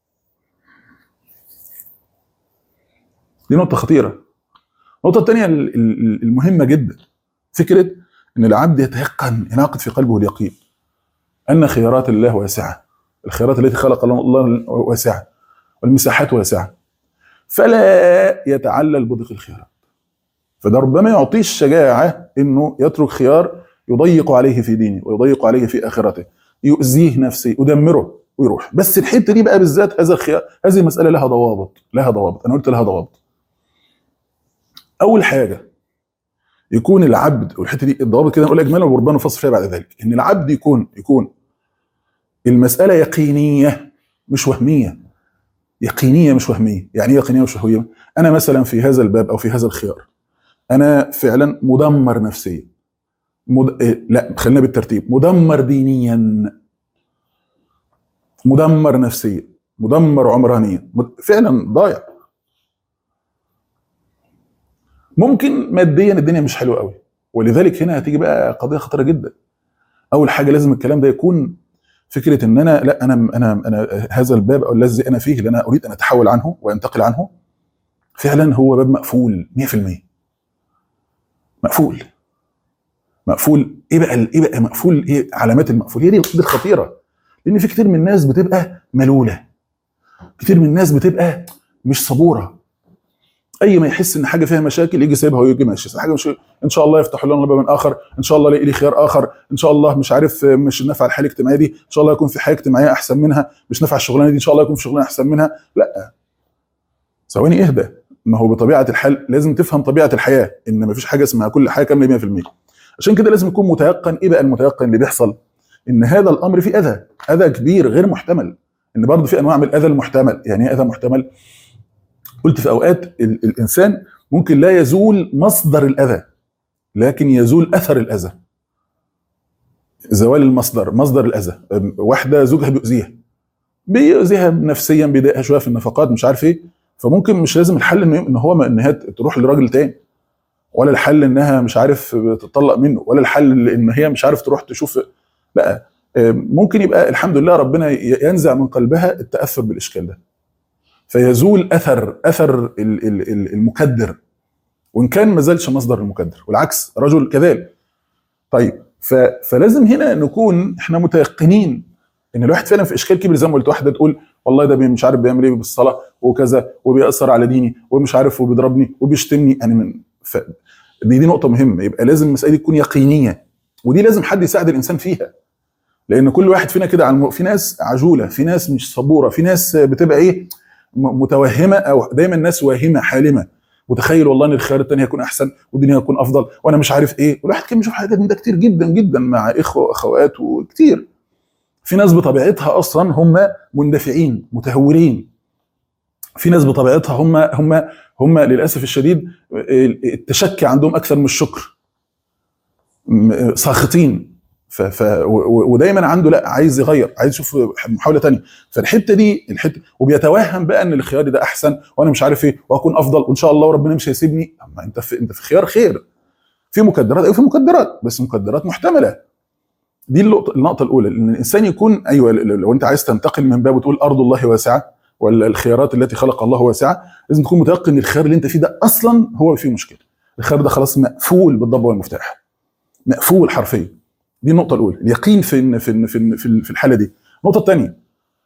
دي نقطه خطيره النقطه الثانيه ال- ال- المهمه جدا فكره ان العبد يتيقن ينعقد في قلبه اليقين ان خيارات الله واسعه الخيارات التي خلق الله الله واسعه والمساحات واسعه فلا يتعلل بضيق الخيارات فده ربما يعطيه الشجاعه انه يترك خيار يضيق عليه في دينه ويضيق عليه في اخرته يؤذيه نفسه يدمره ويروح بس الحته دي بقى بالذات هذا الخيار هذه المساله لها ضوابط لها ضوابط انا قلت لها ضوابط اول حاجه يكون العبد والحته دي الضوابط كده نقول اجمالا وربنا فصل فيها بعد ذلك ان العبد يكون يكون المساله يقينيه مش وهميه يقينيه مش وهميه يعني ايه يقينيه مش وهميه انا مثلا في هذا الباب او في هذا الخيار انا فعلا مدمر نفسيا مد... إيه، لا خلينا بالترتيب مدمر دينيا مدمر نفسيا مدمر عمرانيا مد... فعلا ضايع ممكن ماديا الدنيا مش حلوه قوي ولذلك هنا هتيجي بقى قضيه خطيره جدا اول حاجه لازم الكلام ده يكون فكره ان انا لا انا انا انا هذا الباب او الذي انا فيه اللي انا اريد ان اتحول عنه وانتقل عنه فعلا هو باب مقفول 100% مقفول مقفول ايه بقى ايه بقى مقفول ايه علامات المقفول هي دي دي الخطيره لان في كتير من الناس بتبقى ملوله كتير من الناس بتبقى مش صبوره اي ما يحس ان حاجه فيها مشاكل يجي سايبها ويجي ماشي حاجه مش ان شاء الله يفتح لنا باب اخر ان شاء الله الاقي لي خيار اخر ان شاء الله مش عارف مش نافع الحياه الاجتماعيه دي ان شاء الله يكون في حياه اجتماعيه احسن منها مش نافع الشغلانه دي ان شاء الله يكون في شغلانه احسن منها لا ثواني اهدى ما هو بطبيعه الحال لازم تفهم طبيعه الحياه ان ما فيش حاجه اسمها كل حاجه كامله 100% عشان كده لازم يكون متيقن ايه بقى المتيقن اللي بيحصل ان هذا الامر فيه اذى اذى كبير غير محتمل ان برضه في انواع من الاذى المحتمل يعني ايه اذى محتمل قلت في اوقات ال- الانسان ممكن لا يزول مصدر الاذى لكن يزول اثر الاذى زوال المصدر مصدر الاذى أم، واحده زوجها بيؤذيها بيؤذيها نفسيا بيضايقها شويه في النفقات مش عارف ايه فممكن مش لازم الحل انه ان هو ما- ان هي تروح لراجل تاني ولا الحل انها مش عارف تطلق منه ولا الحل ان هي مش عارف تروح تشوف لا أم، ممكن يبقى الحمد لله ربنا ي- ينزع من قلبها التاثر بالاشكال ده فيزول اثر اثر ال- ال- ال- المكدر وان كان ما زالش مصدر المكدر والعكس رجل كذلك طيب ف... فلازم هنا نكون احنا متيقنين ان الواحد فعلا في اشكال كبير زي ما قلت واحده تقول والله ده بي- مش عارف بيعمل ايه بالصلاه وكذا وبيأثر على ديني ومش عارف وبيضربني وبيشتمني يعني من ف... دي دي نقطه مهمه يبقى لازم المساله دي تكون يقينيه ودي لازم حد يساعد الانسان فيها لان كل واحد فينا كده على الم... في ناس عجوله في ناس مش صبوره في ناس بتبقى ايه م- متوهمه او دايما الناس واهمه حالمه متخيل والله ان الخيار الثاني هيكون احسن والدنيا هتكون افضل وانا مش عارف ايه والواحد كان بيشوف حاجات من ده كتير جدا جدا مع اخوه واخوات وكتير في ناس بطبيعتها اصلا هم مندفعين متهورين في ناس بطبيعتها هم هم هم للاسف الشديد التشكي عندهم اكثر من الشكر م- ساخطين ف ف و- و- ودايما عنده لا عايز يغير عايز يشوف محاوله تانية فالحته دي الحته وبيتوهم بقى ان الخيار ده احسن وانا مش عارف ايه وهكون افضل وان شاء الله وربنا مش هيسيبني اما انت في انت في خيار خير في مكدرات ايوه في مكدرات بس مكدرات محتمله دي النقطه النقطه الاولى ان الانسان يكون ايوه لو انت عايز تنتقل من باب وتقول ارض الله واسعه ولا الخيارات التي خلق الله واسعه لازم تكون متيقن ان الخيار اللي انت فيه ده اصلا هو فيه مشكله الخيار ده خلاص مقفول بالضبه والمفتاح مقفول حرفيا دي النقطه الاولى اليقين في إن في إن في إن في في الحاله دي النقطه الثانيه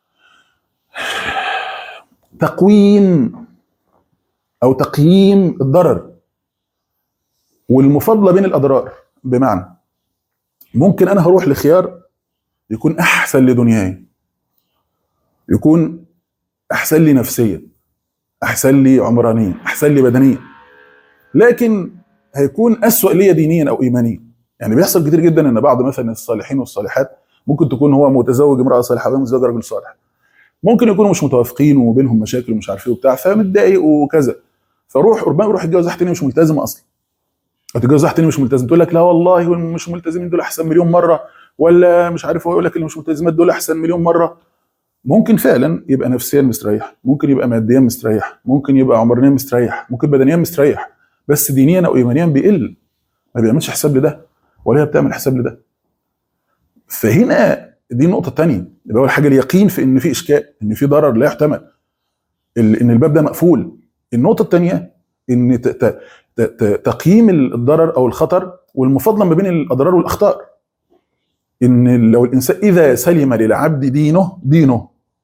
تقويم او تقييم الضرر والمفاضله بين الاضرار بمعنى ممكن انا هروح لخيار يكون احسن لدنياي يكون احسن لي نفسيا احسن لي عمرانيا احسن لي بدنيا لكن هيكون اسوأ ليا دينيا او ايمانيا يعني بيحصل كتير جدا ان بعض مثلا الصالحين والصالحات ممكن تكون هو متزوج امراه صالحه او متزوج رجل صالح ممكن يكونوا مش متوافقين وبينهم مشاكل ومش عارف ايه وبتاع فمتضايق وكذا فروح ربما يروح يتجوز واحد تاني مش ملتزم اصلا هتتجوز واحد تاني مش ملتزم تقول لك لا والله مش ملتزمين دول احسن مليون مره ولا مش عارف هو يقول لك اللي مش ملتزمات دول احسن مليون مره ممكن فعلا يبقى نفسيا مستريح ممكن يبقى ماديا مستريح ممكن يبقى عمرانيا مستريح ممكن بدنيا مستريح بس دينيا او ايمانيا بيقل ما بيعملش حساب لده ولا هي بتعمل حساب لده فهنا دي النقطة الثانية يبقى أول حاجة اليقين في إن في إشكال إن في ضرر لا يحتمل ال- إن الباب ده مقفول النقطة الثانية إن ت- ت- ت- ت- تقييم الضرر أو الخطر والمفاضلة ما بين الأضرار والأخطار إن لو الإنسان إذا سلم للعبد دينه دينه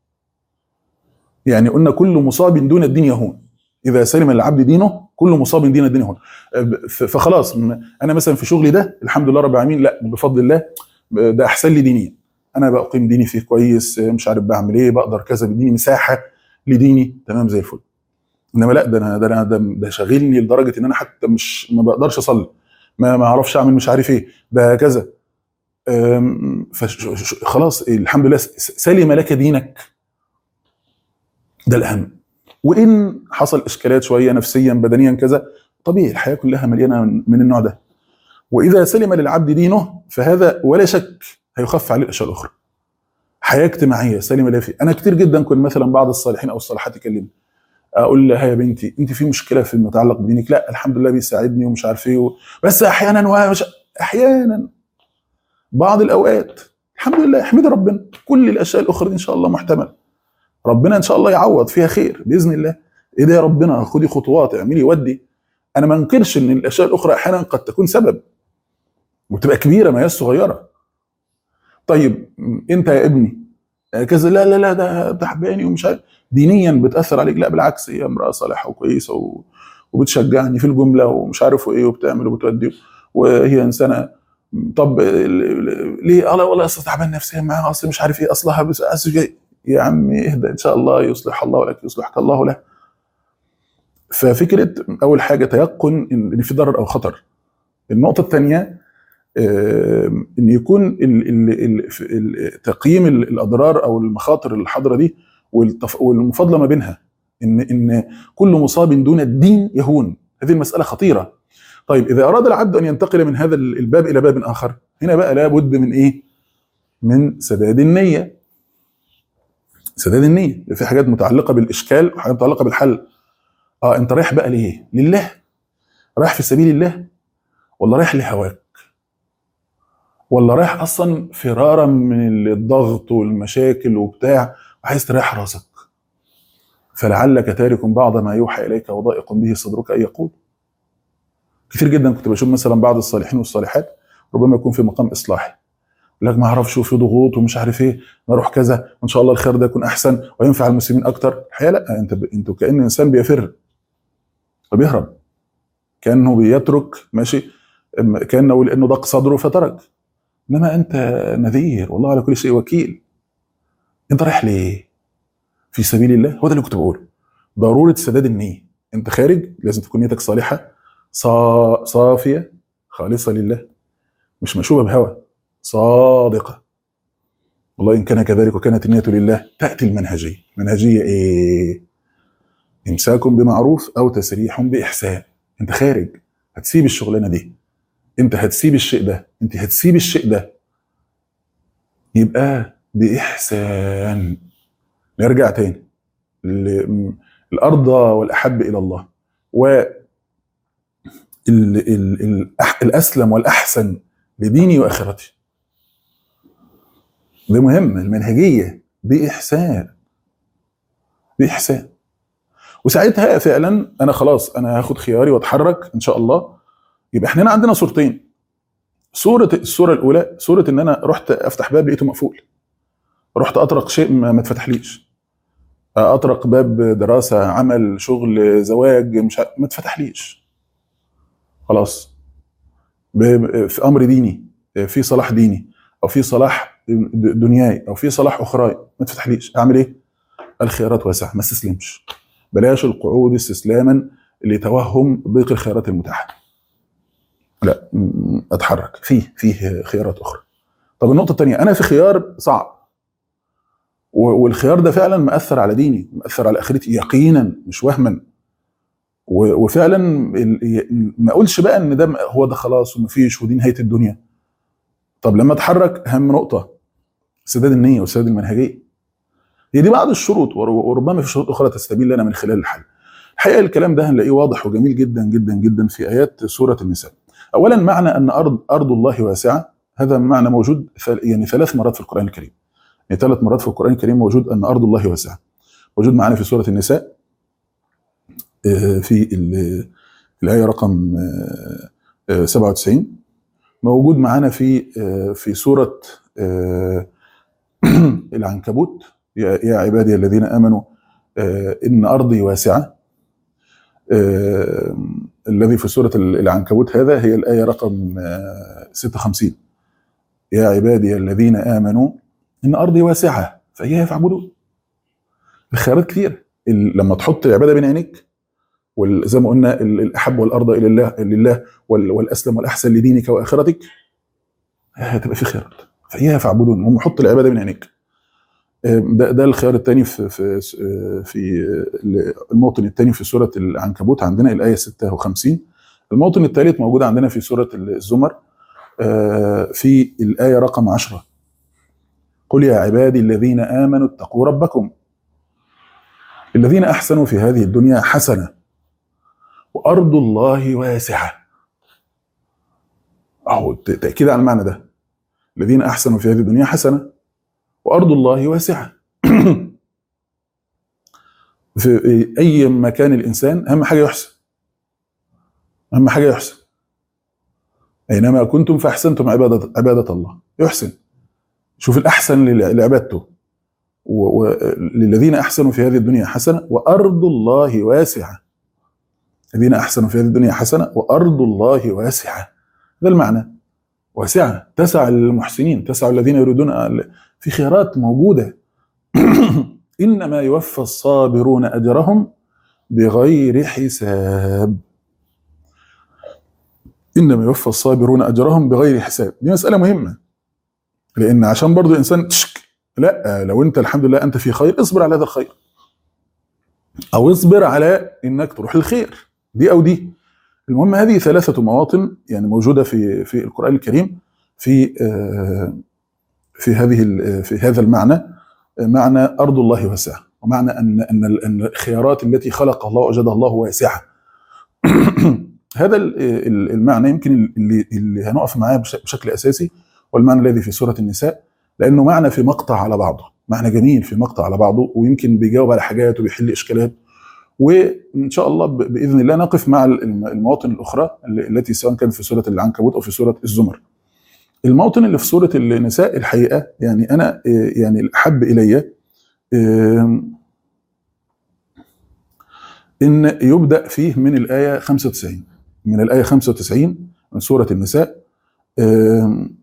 يعني قلنا كل مصاب دون الدين يهون إذا سلم للعبد دينه كل مصاب دين الدين يهون ف- فخلاص م- أنا مثلا في شغلي ده الحمد لله رب العالمين لا بفضل الله ده أحسن لي دينيا انا بقيم ديني فيه كويس مش عارف بعمل ايه بقدر كذا بديني مساحه لديني تمام زي الفل انما لا ده انا ده انا ده, ده شاغلني لدرجه ان انا حتى مش ما بقدرش اصلي ما ما اعرفش اعمل مش عارف ايه ده كذا أم، فش- ش- خلاص الحمد لله س- سلم لك دينك ده الاهم وان حصل اشكالات شويه نفسيا بدنيا كذا طبيعي الحياه كلها مليانه من من النوع ده واذا سلم للعبد دينه فهذا ولا شك هيخف عليه الاشياء الاخرى حياه اجتماعيه سليمه لا في انا كتير جدا كنت مثلا بعض الصالحين او الصالحات يكلمني اقول لها يا بنتي انت في مشكله في المتعلق بدينك لا الحمد لله بيساعدني ومش عارف ايه و... بس احيانا ومش احيانا بعض الاوقات الحمد لله احمد ربنا كل الاشياء الاخرى دي ان شاء الله محتمل ربنا ان شاء الله يعوض فيها خير باذن الله ايه ده يا ربنا خدي خطوات اعملي ودي انا ما انكرش ان الاشياء الاخرى احيانا قد تكون سبب وتبقى كبيره ما هي صغيره طيب م- انت يا ابني آه، كذا لا لا لا ده تعباني ومش عارف دينيا بتاثر عليك لا بالعكس هي امراه صالحه وكويسه و... وبتشجعني في الجمله ومش عارف ايه وبتعمل وبتودي وهي انسانه طب ال- ال- ليه اه لا والله اصل تعبان نفسيا معاها اصل مش عارف ايه اصلها بس أصل جاي. يا عمي اهدى ان شاء الله يصلح الله لك يصلحك الله له ففكره اول حاجه تيقن ان إن في ضرر او خطر النقطه الثانيه آم، ان يكون ال ال ال في ال تقييم ال- الاضرار او المخاطر الحاضره دي والتف- والمفاضله ما بينها ان ان كل مصاب دون الدين يهون هذه المساله خطيره طيب اذا اراد العبد ان ينتقل من هذا ال- الباب الى باب اخر هنا بقى لابد من ايه من سداد النيه سداد النيه في حاجات متعلقه بالاشكال وحاجات متعلقه بالحل اه انت رايح بقى ليه لله رايح في سبيل الله ولا رايح لهواك ولا رايح اصلا فرارا من الضغط والمشاكل وبتاع وعايز تريح راسك فلعلك تارك بعض ما يوحى اليك وضائق به صدرك ان يقول كتير جدا كنت بشوف مثلا بعض الصالحين والصالحات ربما يكون في مقام اصلاحي يقول لك ما اعرفش وفي ضغوط ومش عارف ايه نروح كذا وان شاء الله الخير ده يكون احسن وينفع المسلمين اكتر الحقيقه لا انت ب... انتوا كان انسان بيفر فبيهرب كانه بيترك ماشي أم- كانه لانه ضاق صدره فترك انما انت نذير والله على كل شيء وكيل انت رايح ليه في سبيل الله هو ده اللي كنت بقوله ضروره سداد النيه انت خارج لازم تكون نيتك صالحه صا... صافيه خالصه لله مش مشوبه بهوى صادقه والله ان كان كذلك وكانت النيه لله تاتي المنهجيه منهجيه ايه امساك بمعروف او تسريح باحسان انت خارج هتسيب الشغلانه دي انت هتسيب الشيء ده انت هتسيب الشيء ده يبقى باحسان نرجع تاني ل- الارض والاحب الى الله و ال- ال- ال- الأح- الاسلم والاحسن لديني واخرتي ده مهم المنهجيه باحسان باحسان وساعتها فعلا انا خلاص انا هاخد خياري واتحرك ان شاء الله يبقى احنا هنا عندنا صورتين صورة الصورة الأولى صورة إن أنا رحت أفتح باب لقيته مقفول رحت اطرق شيء ما ما اتفتحليش اطرق باب دراسه عمل شغل زواج مش ع- ما اتفتحليش خلاص ب- في امر ديني في صلاح ديني او في صلاح د- دنياي او في صلاح اخراي ما تفتحليش اعمل ايه؟ الخيارات واسعه ما استسلمش بلاش القعود استسلاما لتوهم ضيق الخيارات المتاحه لا م- اتحرك فيه فيه خيارات اخرى طب النقطه الثانيه انا في خيار صعب و- والخيار ده فعلا مأثر على ديني مأثر على اخرتي يقينا مش وهما و- وفعلا ال- ي- ما اقولش بقى ان ده م- هو ده خلاص ومفيش ودي نهايه الدنيا طب لما اتحرك اهم نقطه سداد النيه وسداد المنهجيه هي دي بعض الشروط ور- وربما في شروط اخرى تستبين لنا من خلال الحل الحقيقه الكلام ده هنلاقيه واضح وجميل جدا جدا جدا في ايات سوره النساء اولا معنى ان ارض ارض الله واسعه هذا معنى موجود ثل- يعني ثلاث مرات في القران الكريم يعني ثلاث مرات في القران الكريم موجود ان ارض الله واسعه موجود معنا في سوره النساء آه، في ال- الايه رقم آه، آه، 97 موجود معانا في آه، في سوره آه، العنكبوت يا يا عبادي الذين امنوا آه، ان ارضي واسعه آه، الذي في سوره العنكبوت هذا هي الايه رقم آه، 56 يا عبادي الذين امنوا ان ارضي واسعه فاياها فاعبدون الخيارات كتير ال- لما تحط العباده بين عينيك وال- زي ما قلنا ال- الاحب والارض الى الله لله وال- والاسلم والاحسن لدينك واخرتك هتبقى في خيارات فاياها فاعبدون المهم حط العباده بين عينيك ده ده الخيار الثاني في في في الموطن الثاني في سوره العنكبوت عندنا الايه 56 الموطن الثالث موجود عندنا في سوره الزمر آه، في الايه رقم 10 قل يا عبادي الذين امنوا اتقوا ربكم الذين احسنوا في هذه الدنيا حسنه وارض الله واسعه اهو ت- تاكيد على المعنى ده الذين احسنوا في هذه الدنيا حسنه وارض الله واسعه في اي مكان الانسان اهم حاجه يحسن اهم حاجه يحسن اينما كنتم فاحسنتم عباده عباده الله يحسن شوف الاحسن لل- لعبادته و- و- للذين احسنوا في هذه الدنيا حسنه وارض الله واسعه الذين احسنوا في هذه الدنيا حسنه وارض الله واسعه ده المعنى واسعه تسع للمحسنين تسع الذين يريدون أن- في خيارات موجوده انما يوفى الصابرون اجرهم بغير حساب انما يوفى الصابرون اجرهم بغير حساب دي مساله مهمه لان عشان برضو الانسان تشك لا لو انت الحمد لله انت في خير اصبر على هذا الخير او اصبر على انك تروح للخير دي او دي المهم هذه ثلاثه مواطن يعني موجوده في في القران الكريم في آه، في هذه ال- في هذا المعنى آه، معنى ارض الله واسعه ومعنى ان ان ال- ان الخيارات التي خلق الله واوجدها الله واسعه هذا ال- ال- المعنى يمكن اللي اللي هنقف معاه بش- بشكل اساسي والمعنى الذي في سوره النساء لانه معنى في مقطع على بعضه معنى جميل في مقطع على بعضه ويمكن بيجاوب على حاجات وبيحل اشكالات وان شاء الله ب- باذن الله نقف مع الم- المواطن الاخرى ال- التي سواء كانت في سوره العنكبوت او في سوره الزمر الموطن اللي في سوره النساء الحقيقه يعني انا آه، يعني الاحب الي آم، ان يبدا فيه من الايه 95 من الايه 95 من سوره النساء آم،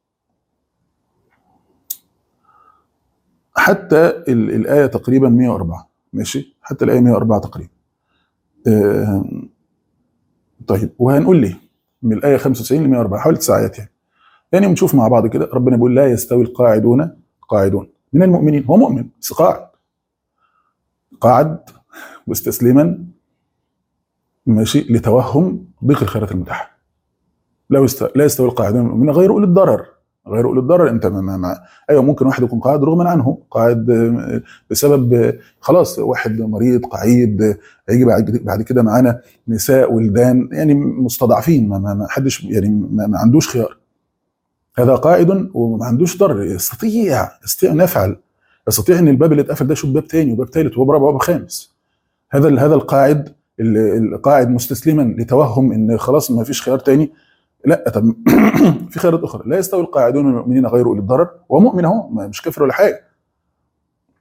حتى ال- الايه تقريبا 104 ماشي حتى الايه 104 تقريبا آم، طيب وهنقول ليه من الايه 95 ل 104 حوالي تسع ايات يعني يعني بنشوف مع بعض كده ربنا بيقول لا يستوي القاعدون قاعدون من المؤمنين هو مؤمن بس قاعد قاعد مستسلما ماشي لتوهم ضيق الخيرات المتاحه لا يستوي لا يستوي القاعدون من المؤمنين غير اولي الضرر غير اولي الضرر انت ما ما ما ايوه ممكن واحد يكون قاعد رغما عنه قاعد آه، بسبب آه، خلاص واحد مريض قعيد آه، هيجي بعد بعد كده معانا نساء ولدان يعني مستضعفين ما, ما, ما حدش يعني ما, ما عندوش خيار هذا قائد وما عندوش ضر يستطيع يستطيع ان يفعل يستطيع ان الباب اللي اتقفل ده يشوف باب تاني وباب ثالث وباب رابع وباب خامس هذا ال- هذا القاعد ال- القاعد مستسلما لتوهم ان خلاص ما فيش خيار تاني لا طب في خيارات اخرى لا يستوي القاعدون من المؤمنين غير اولي الضرر ومؤمن اهو ما- مش كافر ولا حاجه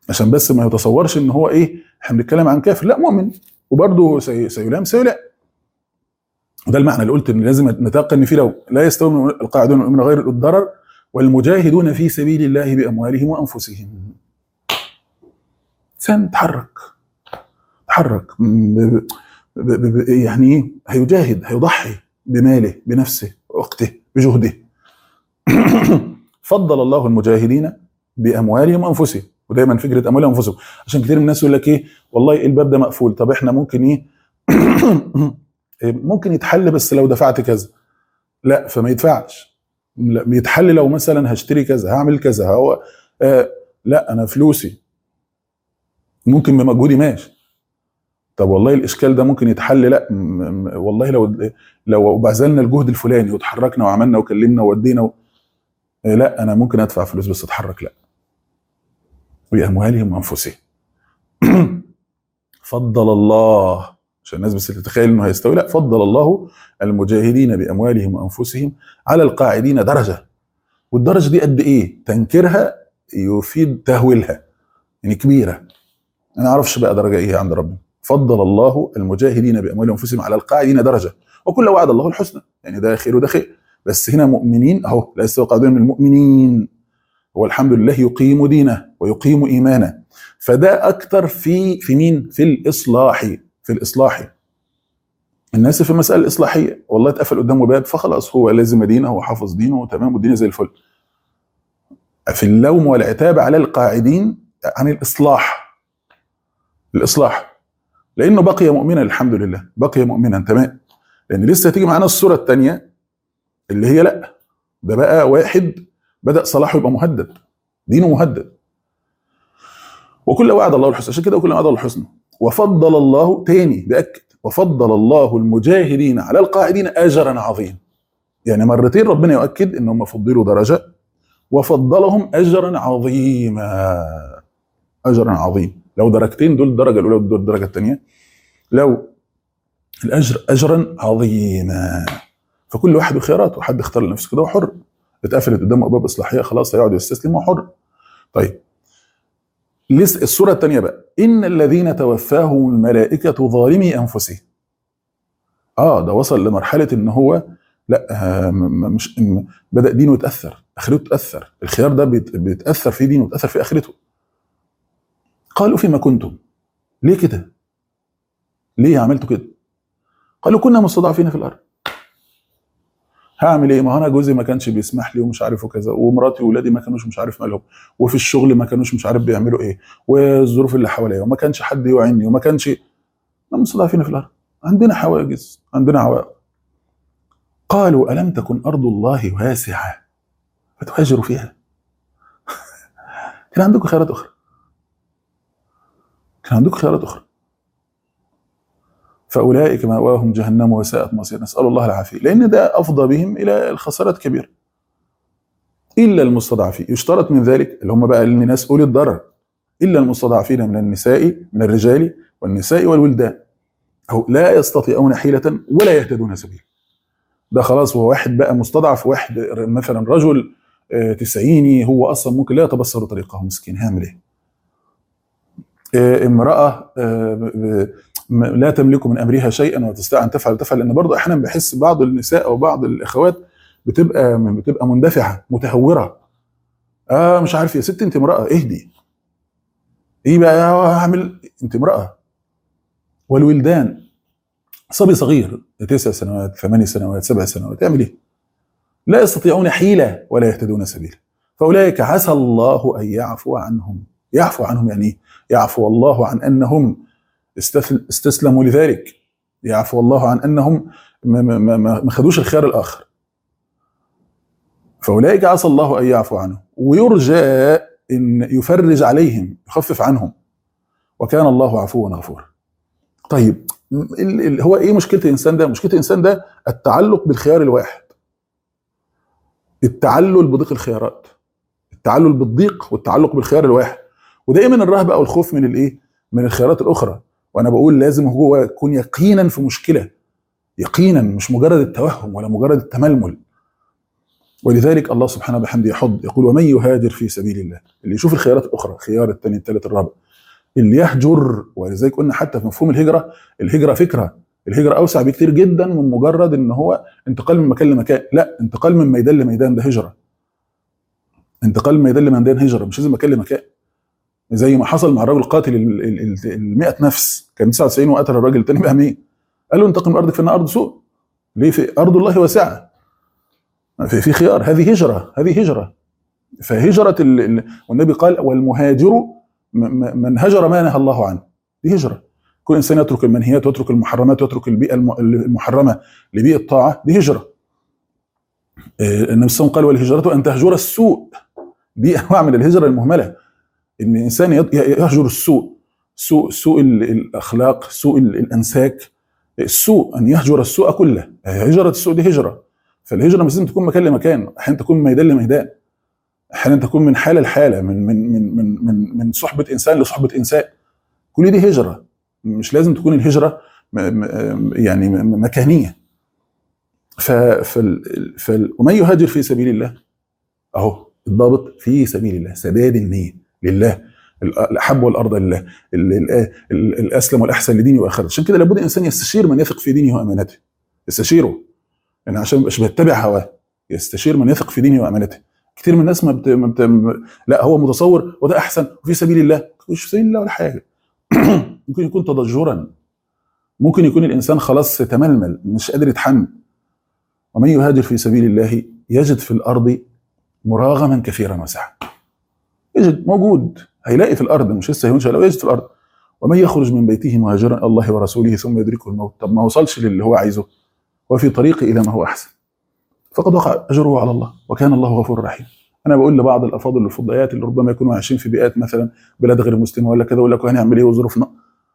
عشان بس ما يتصورش ان هو ايه احنا بنتكلم عن كافر لا مؤمن وبرضه سي- سيلام سيلام وده المعنى اللي قلت ان لازم نتوقع ان في لو لا يستوي من القاعدون من غير أولي الضرر والمجاهدون في سبيل الله باموالهم وانفسهم انسان تحرك تحرك م- ب- ب- ب- يعني ايه هيجاهد هيضحي بماله بنفسه وقته بجهده فضل الله المجاهدين باموالهم وانفسهم ودايما فكره اموالهم وانفسهم عشان كتير من الناس يقول لك ايه والله الباب ده مقفول طب احنا ممكن ايه ممكن يتحل بس لو دفعت كذا لا فما يدفعش لا بيتحل لو مثلا هشتري كذا هعمل كذا هو آه لا انا فلوسي ممكن بمجهودي ماشي طب والله الاشكال ده ممكن يتحل لا م- م- والله لو لو بذلنا الجهد الفلاني وتحركنا وعملنا وكلمنا وودينا و... آه لا انا ممكن ادفع فلوس بس اتحرك لا باموالهم وانفسهم فضل الله عشان الناس بس تتخيل انه هيستوي لا فضل الله المجاهدين باموالهم وانفسهم على القاعدين درجه والدرجه دي قد ايه؟ تنكيرها يفيد تهويلها يعني كبيره انا ما اعرفش بقى درجه ايه عند ربنا فضل الله المجاهدين باموالهم وانفسهم على القاعدين درجه وكل وعد الله الحسنى يعني ده خير وده خير بس هنا مؤمنين اهو لا يستوي القاعدون من المؤمنين هو الحمد لله يقيم دينه ويقيم ايمانه فده اكتر في في مين؟ في الاصلاح في الاصلاح الناس في المساله الاصلاحيه والله اتقفل قدامه باب فخلاص هو لازم دينه وحافظ دينه وتمام والدنيا زي الفل في اللوم والعتاب على القاعدين عن الاصلاح الاصلاح لانه بقي مؤمنا الحمد لله بقي مؤمنا تمام لان لسه هتيجي معانا الصوره الثانيه اللي هي لا ده بقى واحد بدا صلاحه يبقى مهدد دينه مهدد وكل وعد الله الحسنى عشان كده وكل وعد الله الحسنى وفضل الله تاني بأكد وفضل الله المجاهدين على القاعدين اجرا عظيما يعني مرتين ربنا يؤكد ان هم فضلوا درجه وفضلهم اجرا عظيما اجرا عظيم لو درجتين دول الدرجه الاولى ودول الدرجه الثانيه لو الاجر اجرا عظيما فكل واحد وخياراته حد اختار لنفسه كده وحر اتقفلت قدامه ابواب اصلاحيه خلاص هيقعد يستسلم وحر طيب لسه الصوره الثانيه بقى ان الذين توفاهم الملائكه ظالمي انفسهم اه ده وصل لمرحله ان هو لا آه، م- م- مش م- بدا دينه يتاثر اخرته تتاثر الخيار ده بيت- بيتاثر في دينه ويتاثر في اخرته قالوا فيما كنتم ليه كده ليه عملتوا كده قالوا كنا مستضعفين في الارض هعمل ايه ما هو انا جوزي ما كانش بيسمح لي ومش عارف وكذا ومراتي واولادي ما كانوش مش عارف مالهم وفي الشغل ما كانوش مش عارف بيعملوا ايه والظروف اللي حواليا وما كانش حد يوعيني وما كانش احنا مستضعفين في الارض عندنا حواجز عندنا عوائق قالوا الم تكن ارض الله واسعه فتهاجروا فيها كان عندكم خيارات اخرى كان عندكم خيارات اخرى فاولئك ماواهم جهنم وساءت مصير نسال الله العافيه لان ده افضى بهم الى الخسارات كبيره الا المستضعفين يشترط من ذلك اللي هم بقى الناس اولي الضرر الا المستضعفين من النساء من الرجال والنساء والولدان أو لا يستطيعون حيلة ولا يهتدون سبيلا ده خلاص هو واحد بقى مستضعف واحد مثلا رجل آه، تسعيني هو اصلا ممكن لا يتبصر طريقه مسكين هيعمل ايه؟ آه، امراه آه، ب- ب- م- لا تملك من امرها شيئا وتستطيع ان تفعل تفعل لان برضه احيانا بحس بعض النساء او بعض الاخوات بتبقى بتبقى مندفعه متهوره اه مش عارف يا ست انت امراه اهدي ايه بقى هعمل انت امراه والولدان صبي صغير تسع سنوات ثمانية سنوات سبع سنوات يعمل ايه؟ لا يستطيعون حيلة ولا يهتدون سبيلا فأولئك عسى الله أن يعفو عنهم يعفو عنهم يعني ايه؟ يعفو الله عن أنهم استثل- استسلموا لذلك يعفو الله عن أنهم ما- ما ما- ما ما خدوش الخيار الآخر فأولئك عسى الله أن يعفو عنهم ويرجى أن يفرج عليهم يخفف عنهم وكان الله عفوا غفورا طيب ال- ال- هو ايه مشكله الانسان ده؟ مشكله الانسان ده التعلق بالخيار الواحد. التعلل بضيق الخيارات. التعلل بالضيق والتعلق بالخيار الواحد. ودائما الرهبه او الخوف من الايه؟ من الخيارات الاخرى. وانا بقول لازم هو يكون يقينا في مشكله. يقينا مش مجرد التوهم ولا مجرد التململ. ولذلك الله سبحانه وبحمده يحض يقول ومن يهاجر في سبيل الله اللي يشوف الخيارات الاخرى خيار الثاني الثالث الرابع اللي يهجر ولذلك قلنا حتى في مفهوم الهجره الهجره فكره الهجره اوسع بكتير جدا من مجرد ان هو انتقال من مكان لمكان لا انتقال من ميدان لميدان ده هجره انتقال من ميدان لميدان هجره مش لازم مكان لمكان زي ما حصل مع الراجل قاتل ال- ال- ال- ال 100 نفس كان 99 وقتل الراجل الثاني بقى 100 قال له انتقل من ارضك فانها ارض سوء ليه في ارض الله واسعه في في خيار هذه هجره هذه هجره فهجره ال... ال... والنبي قال والمهاجر م- م- من هجر ما نهى الله عنه دي هجره كل انسان يترك المنهيات ويترك المحرمات ويترك البيئه الم- المحرمه لبيئه طاعه دي هجره آه، النبي صلى الله عليه وسلم قال والهجره ان تهجر السوء دي انواع من الهجره المهمله ان الانسان يط- يهجر السوء سوء سوء ال- الاخلاق سوء ال- الانساك السوء ان يهجر السوء كله هجره السوء دي هجره فالهجره مش لازم تكون مكان لمكان احيانا تكون من ميدان لميدان احيانا تكون من حاله لحاله من من من من من, من صحبه انسان لصحبه انسان كل دي هجره مش لازم تكون الهجره م- م- يعني م- مكانيه ف فال فال ومن يهاجر في سبيل الله اهو الضابط في سبيل الله سداد النيه لله الاحب والارض لله ال- ال- ال- الاسلم والاحسن لديني واخرته عشان كده لابد الانسان يستشير من يثق في دينه وامانته يستشيره يعني عشان مش بيتبع هواه يستشير من يثق في دينه وامانته كتير من الناس ما, بت... ما بت... لا هو متصور وده احسن وفي سبيل الله مش في سبيل الله ولا حاجه ممكن يكون تضجرا ممكن يكون الانسان خلاص تململ مش قادر يتحمل ومن يهاجر في سبيل الله يجد في الارض مراغما كثيرا وسعا يجد موجود هيلاقي في الارض مش لسه هينشا لا يجد في الارض ومن يخرج من بيته مهاجرا إلى الله ورسوله ثم يدركه الموت طب ما وصلش للي هو عايزه وفي طريقه الى ما هو احسن فقد وقع اجره على الله وكان الله غفور رحيم انا بقول لبعض الافاضل الفضيات اللي ربما يكونوا عايشين في بيئات مثلا بلاد غير مسلمه ولا كذا يقول لك هنعمل ايه وظروفنا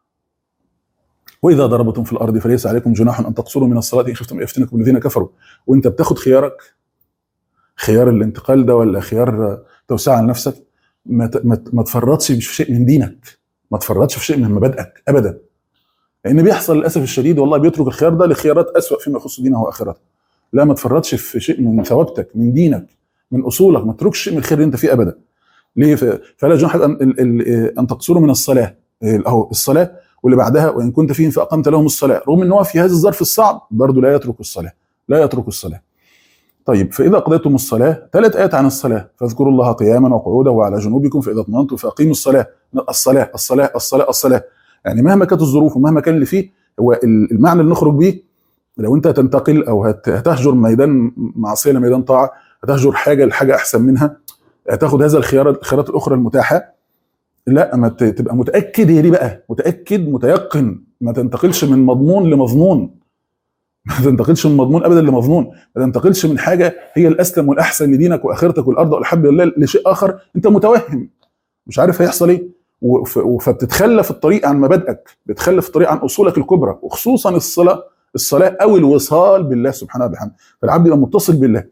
واذا ضربتم في الارض فليس عليكم جناح ان تقصروا من الصلاه ان خفتم يفتنكم الذين كفروا وانت بتاخد خيارك خيار الانتقال ده ولا خيار توسعه لنفسك ما ت- ما ت- ما تفرطش في شيء من دينك ما تفرطش في شيء من مبادئك ابدا لان بيحصل للاسف الشديد والله بيترك الخيار ده لخيارات اسوأ فيما يخص دينه واخرته لا ما تفرطش في شيء من ثوابتك من دينك من اصولك ما تتركش شيء من الخير اللي انت فيه ابدا ليه ف- فلا جناح ان ال- ال- ان تقصروا من الصلاه اهو الصلاه واللي بعدها وان كنت فيهم فاقمت لهم الصلاه رغم ان هو في هذا الظرف الصعب برضه لا يترك الصلاه لا يترك الصلاه طيب فاذا قضيتم الصلاه ثلاث ايات عن الصلاه فاذكروا الله قياما وقعودا وعلى جنوبكم فاذا اطمأنتم فاقيموا الصلاه الصلاه الصلاه الصلاه الصلاه يعني مهما كانت الظروف ومهما كان اللي فيه هو ال- المعنى اللي نخرج بيه لو انت هتنتقل او هت- هتهجر ميدان معصيه لميدان طاعه هتهجر حاجه لحاجه احسن منها هتاخد هذا الخيار الخيارات الاخرى المتاحه لا ما ت- تبقى متاكد هي دي بقى متاكد متيقن ما تنتقلش من مضمون لمظنون ما تنتقلش من مضمون ابدا لمظنون ما تنتقلش من حاجه هي الاسلم والاحسن لدينك واخرتك والارض والاحب لله لشيء اخر انت متوهم مش عارف هيحصل ايه وف- فبتتخلى في الطريق عن مبادئك بتتخلى في الطريق عن اصولك الكبرى وخصوصا الصلاه الصلاه او الوصال بالله سبحانه وبحمده فالعبد يبقى متصل بالله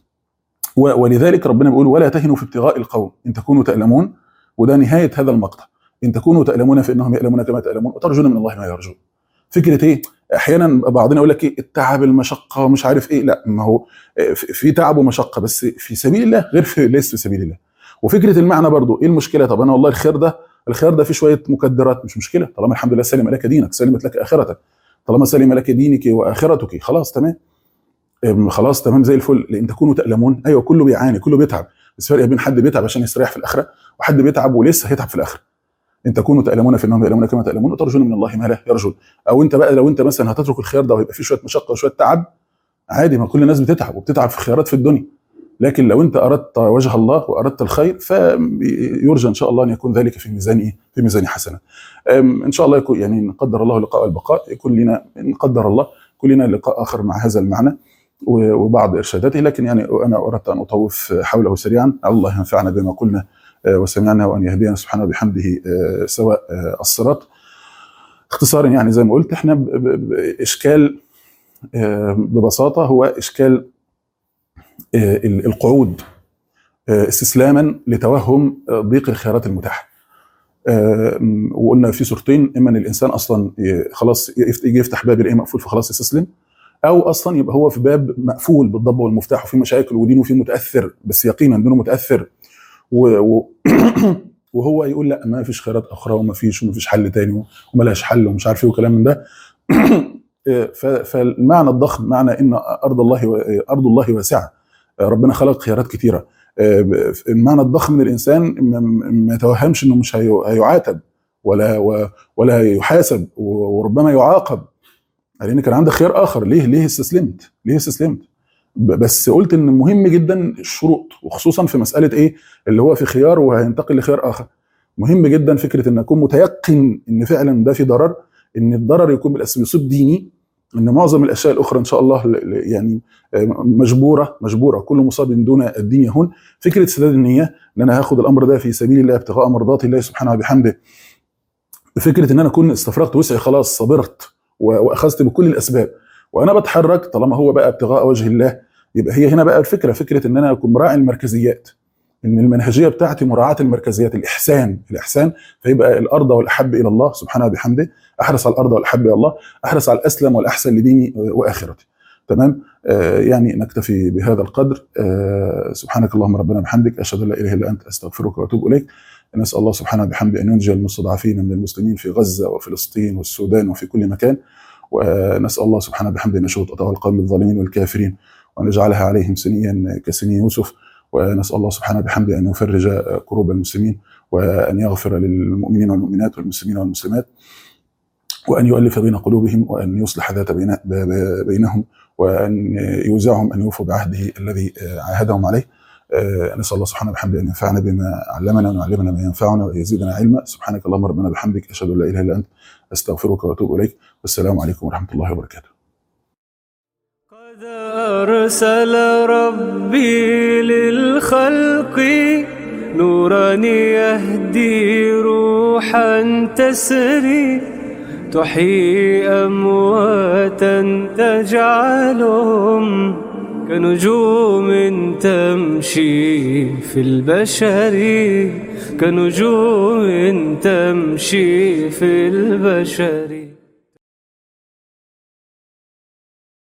و- ولذلك ربنا بيقول ولا تهنوا في ابتغاء القوم ان تكونوا تألمون وده نهايه هذا المقطع ان تكونوا تألمون فانهم يألمون كما تألمون وترجون من الله ما يرجون فكره ايه احيانا بعضنا يقول لك ايه التعب المشقه ومش عارف ايه لا ما هو في في تعب ومشقه بس في سبيل الله غير في ليس في سبيل الله وفكره المعنى برضو ايه المشكله طب انا والله الخير ده الخير ده فيه شويه مكدرات مش مشكله طالما الحمد لله سلم لك دينك سلمت لك اخرتك طالما سلم لك دينك واخرتك خلاص تمام أم، خلاص تمام زي الفل لان تكونوا تألمون ايوه كله بيعاني كله بيتعب بس فرق بين حد بيتعب عشان يستريح في الاخره وحد بيتعب ولسه هيتعب في الاخره ان تكونوا تألمون فانهم يألمون كما تألمون وترجون من الله ما لا يرجون او انت بقى لو انت مثلا هتترك الخيار ده ويبقى فيه شويه مشقه وشويه تعب عادي ما كل الناس بتتعب وبتتعب في خيارات في الدنيا لكن لو انت اردت وجه الله واردت الخير فيرجى ان شاء الله ان يكون ذلك في ميزان ايه؟ في ميزان حسنه. أم، ان شاء الله يكون يعني نقدر الله اللقاء والبقاء يكون لنا ان قدر الله يكون لنا لقاء اخر مع هذا المعنى و- وبعض ارشاداته لكن يعني انا اردت ان اطوف حوله سريعا الله ينفعنا بما قلنا آه، وسمعنا وان يهدينا سبحانه بحمده آه، سواء آه، الصراط. اختصارا يعني زي ما قلت احنا ب- ب- باشكال آه، ببساطه هو اشكال آه، ال- القعود آه، استسلاما لتوهم آه، ضيق الخيارات المتاحه. آه، م- وقلنا في صورتين اما ان الانسان اصلا ي- خلاص يفت- يجي يفتح باب الايه مقفول فخلاص يستسلم او اصلا يبقى هو في باب مقفول بالضبه والمفتاح وفي مشاكل ودينه فيه متاثر بس يقينا دينه متاثر و... و... وهو يقول لا ما فيش خيرات اخرى وما فيش وما فيش حل تاني وملهاش حل ومش عارف ايه وكلام من ده ف- فالمعنى الضخم معنى ان ارض الله ارض الله واسعه ربنا خلق خيارات كتيره المعنى الضخم من الانسان ما- ما يتوهمش انه مش هي- هيعاتب ولا و- ولا يحاسب وربما يعاقب لان كان عندك خيار اخر ليه ليه استسلمت ليه استسلمت ب- بس قلت ان مهم جدا الشروط وخصوصا في مساله ايه اللي هو في خيار وهينتقل لخيار اخر مهم جدا فكره ان اكون متيقن ان فعلا ده في ضرر ان الضرر يكون بالاساس يصيب ديني ان معظم الاشياء الاخرى ان شاء الله ل- ل- يعني آه، مجبوره مجبوره كل مصاب دون الدين يهون فكره سداد النيه ان انا هاخد الامر ده في سبيل الله ابتغاء مرضات الله سبحانه وبحمده فكره ان انا اكون استفرغت وسعي خلاص صبرت و- واخذت بكل الاسباب وانا بتحرك طالما هو بقى ابتغاء وجه الله يبقى هي هنا بقى الفكره فكره ان انا اكون مراعي المركزيات ان المنهجيه بتاعتي مراعاه المركزيات الاحسان الاحسان فيبقى الارض والاحب الى الله سبحانه وبحمده احرص على الارض والاحب الى الله احرص على الاسلم والاحسن لديني واخرتي تمام آه يعني نكتفي بهذا القدر آه سبحانك اللهم ربنا وبحمدك اشهد ان لا اله الا انت استغفرك واتوب اليك نسال الله سبحانه وبحمده ان ينجي المستضعفين من المسلمين في غزه وفلسطين والسودان وفي كل مكان ونسال الله سبحانه وبحمده ان يشوط اطاع القوم الظالمين والكافرين وان يجعلها عليهم سنيا كسني يوسف ونسال الله سبحانه وبحمده ان يفرج كروب المسلمين وان يغفر للمؤمنين والمؤمنات والمسلمين والمسلمات وان يؤلف بين قلوبهم وان يصلح ذات بين- ب- ب- بينهم وان يوزعهم ان يوفوا بعهده الذي عاهدهم عليه آه، نسال الله سبحانه وبحمده ان ينفعنا بما علمنا وان يعلمنا ما ينفعنا ويزيدنا علما سبحانك اللهم ربنا بحمدك اشهد ان لا اله الا انت استغفرك واتوب اليك والسلام عليكم ورحمه الله وبركاته قد أرسل ربي للخلق نورا يهدي روحا تسري تحيي أمواتا تجعلهم كنجوم تمشي في البشر كنجوم تمشي في البشر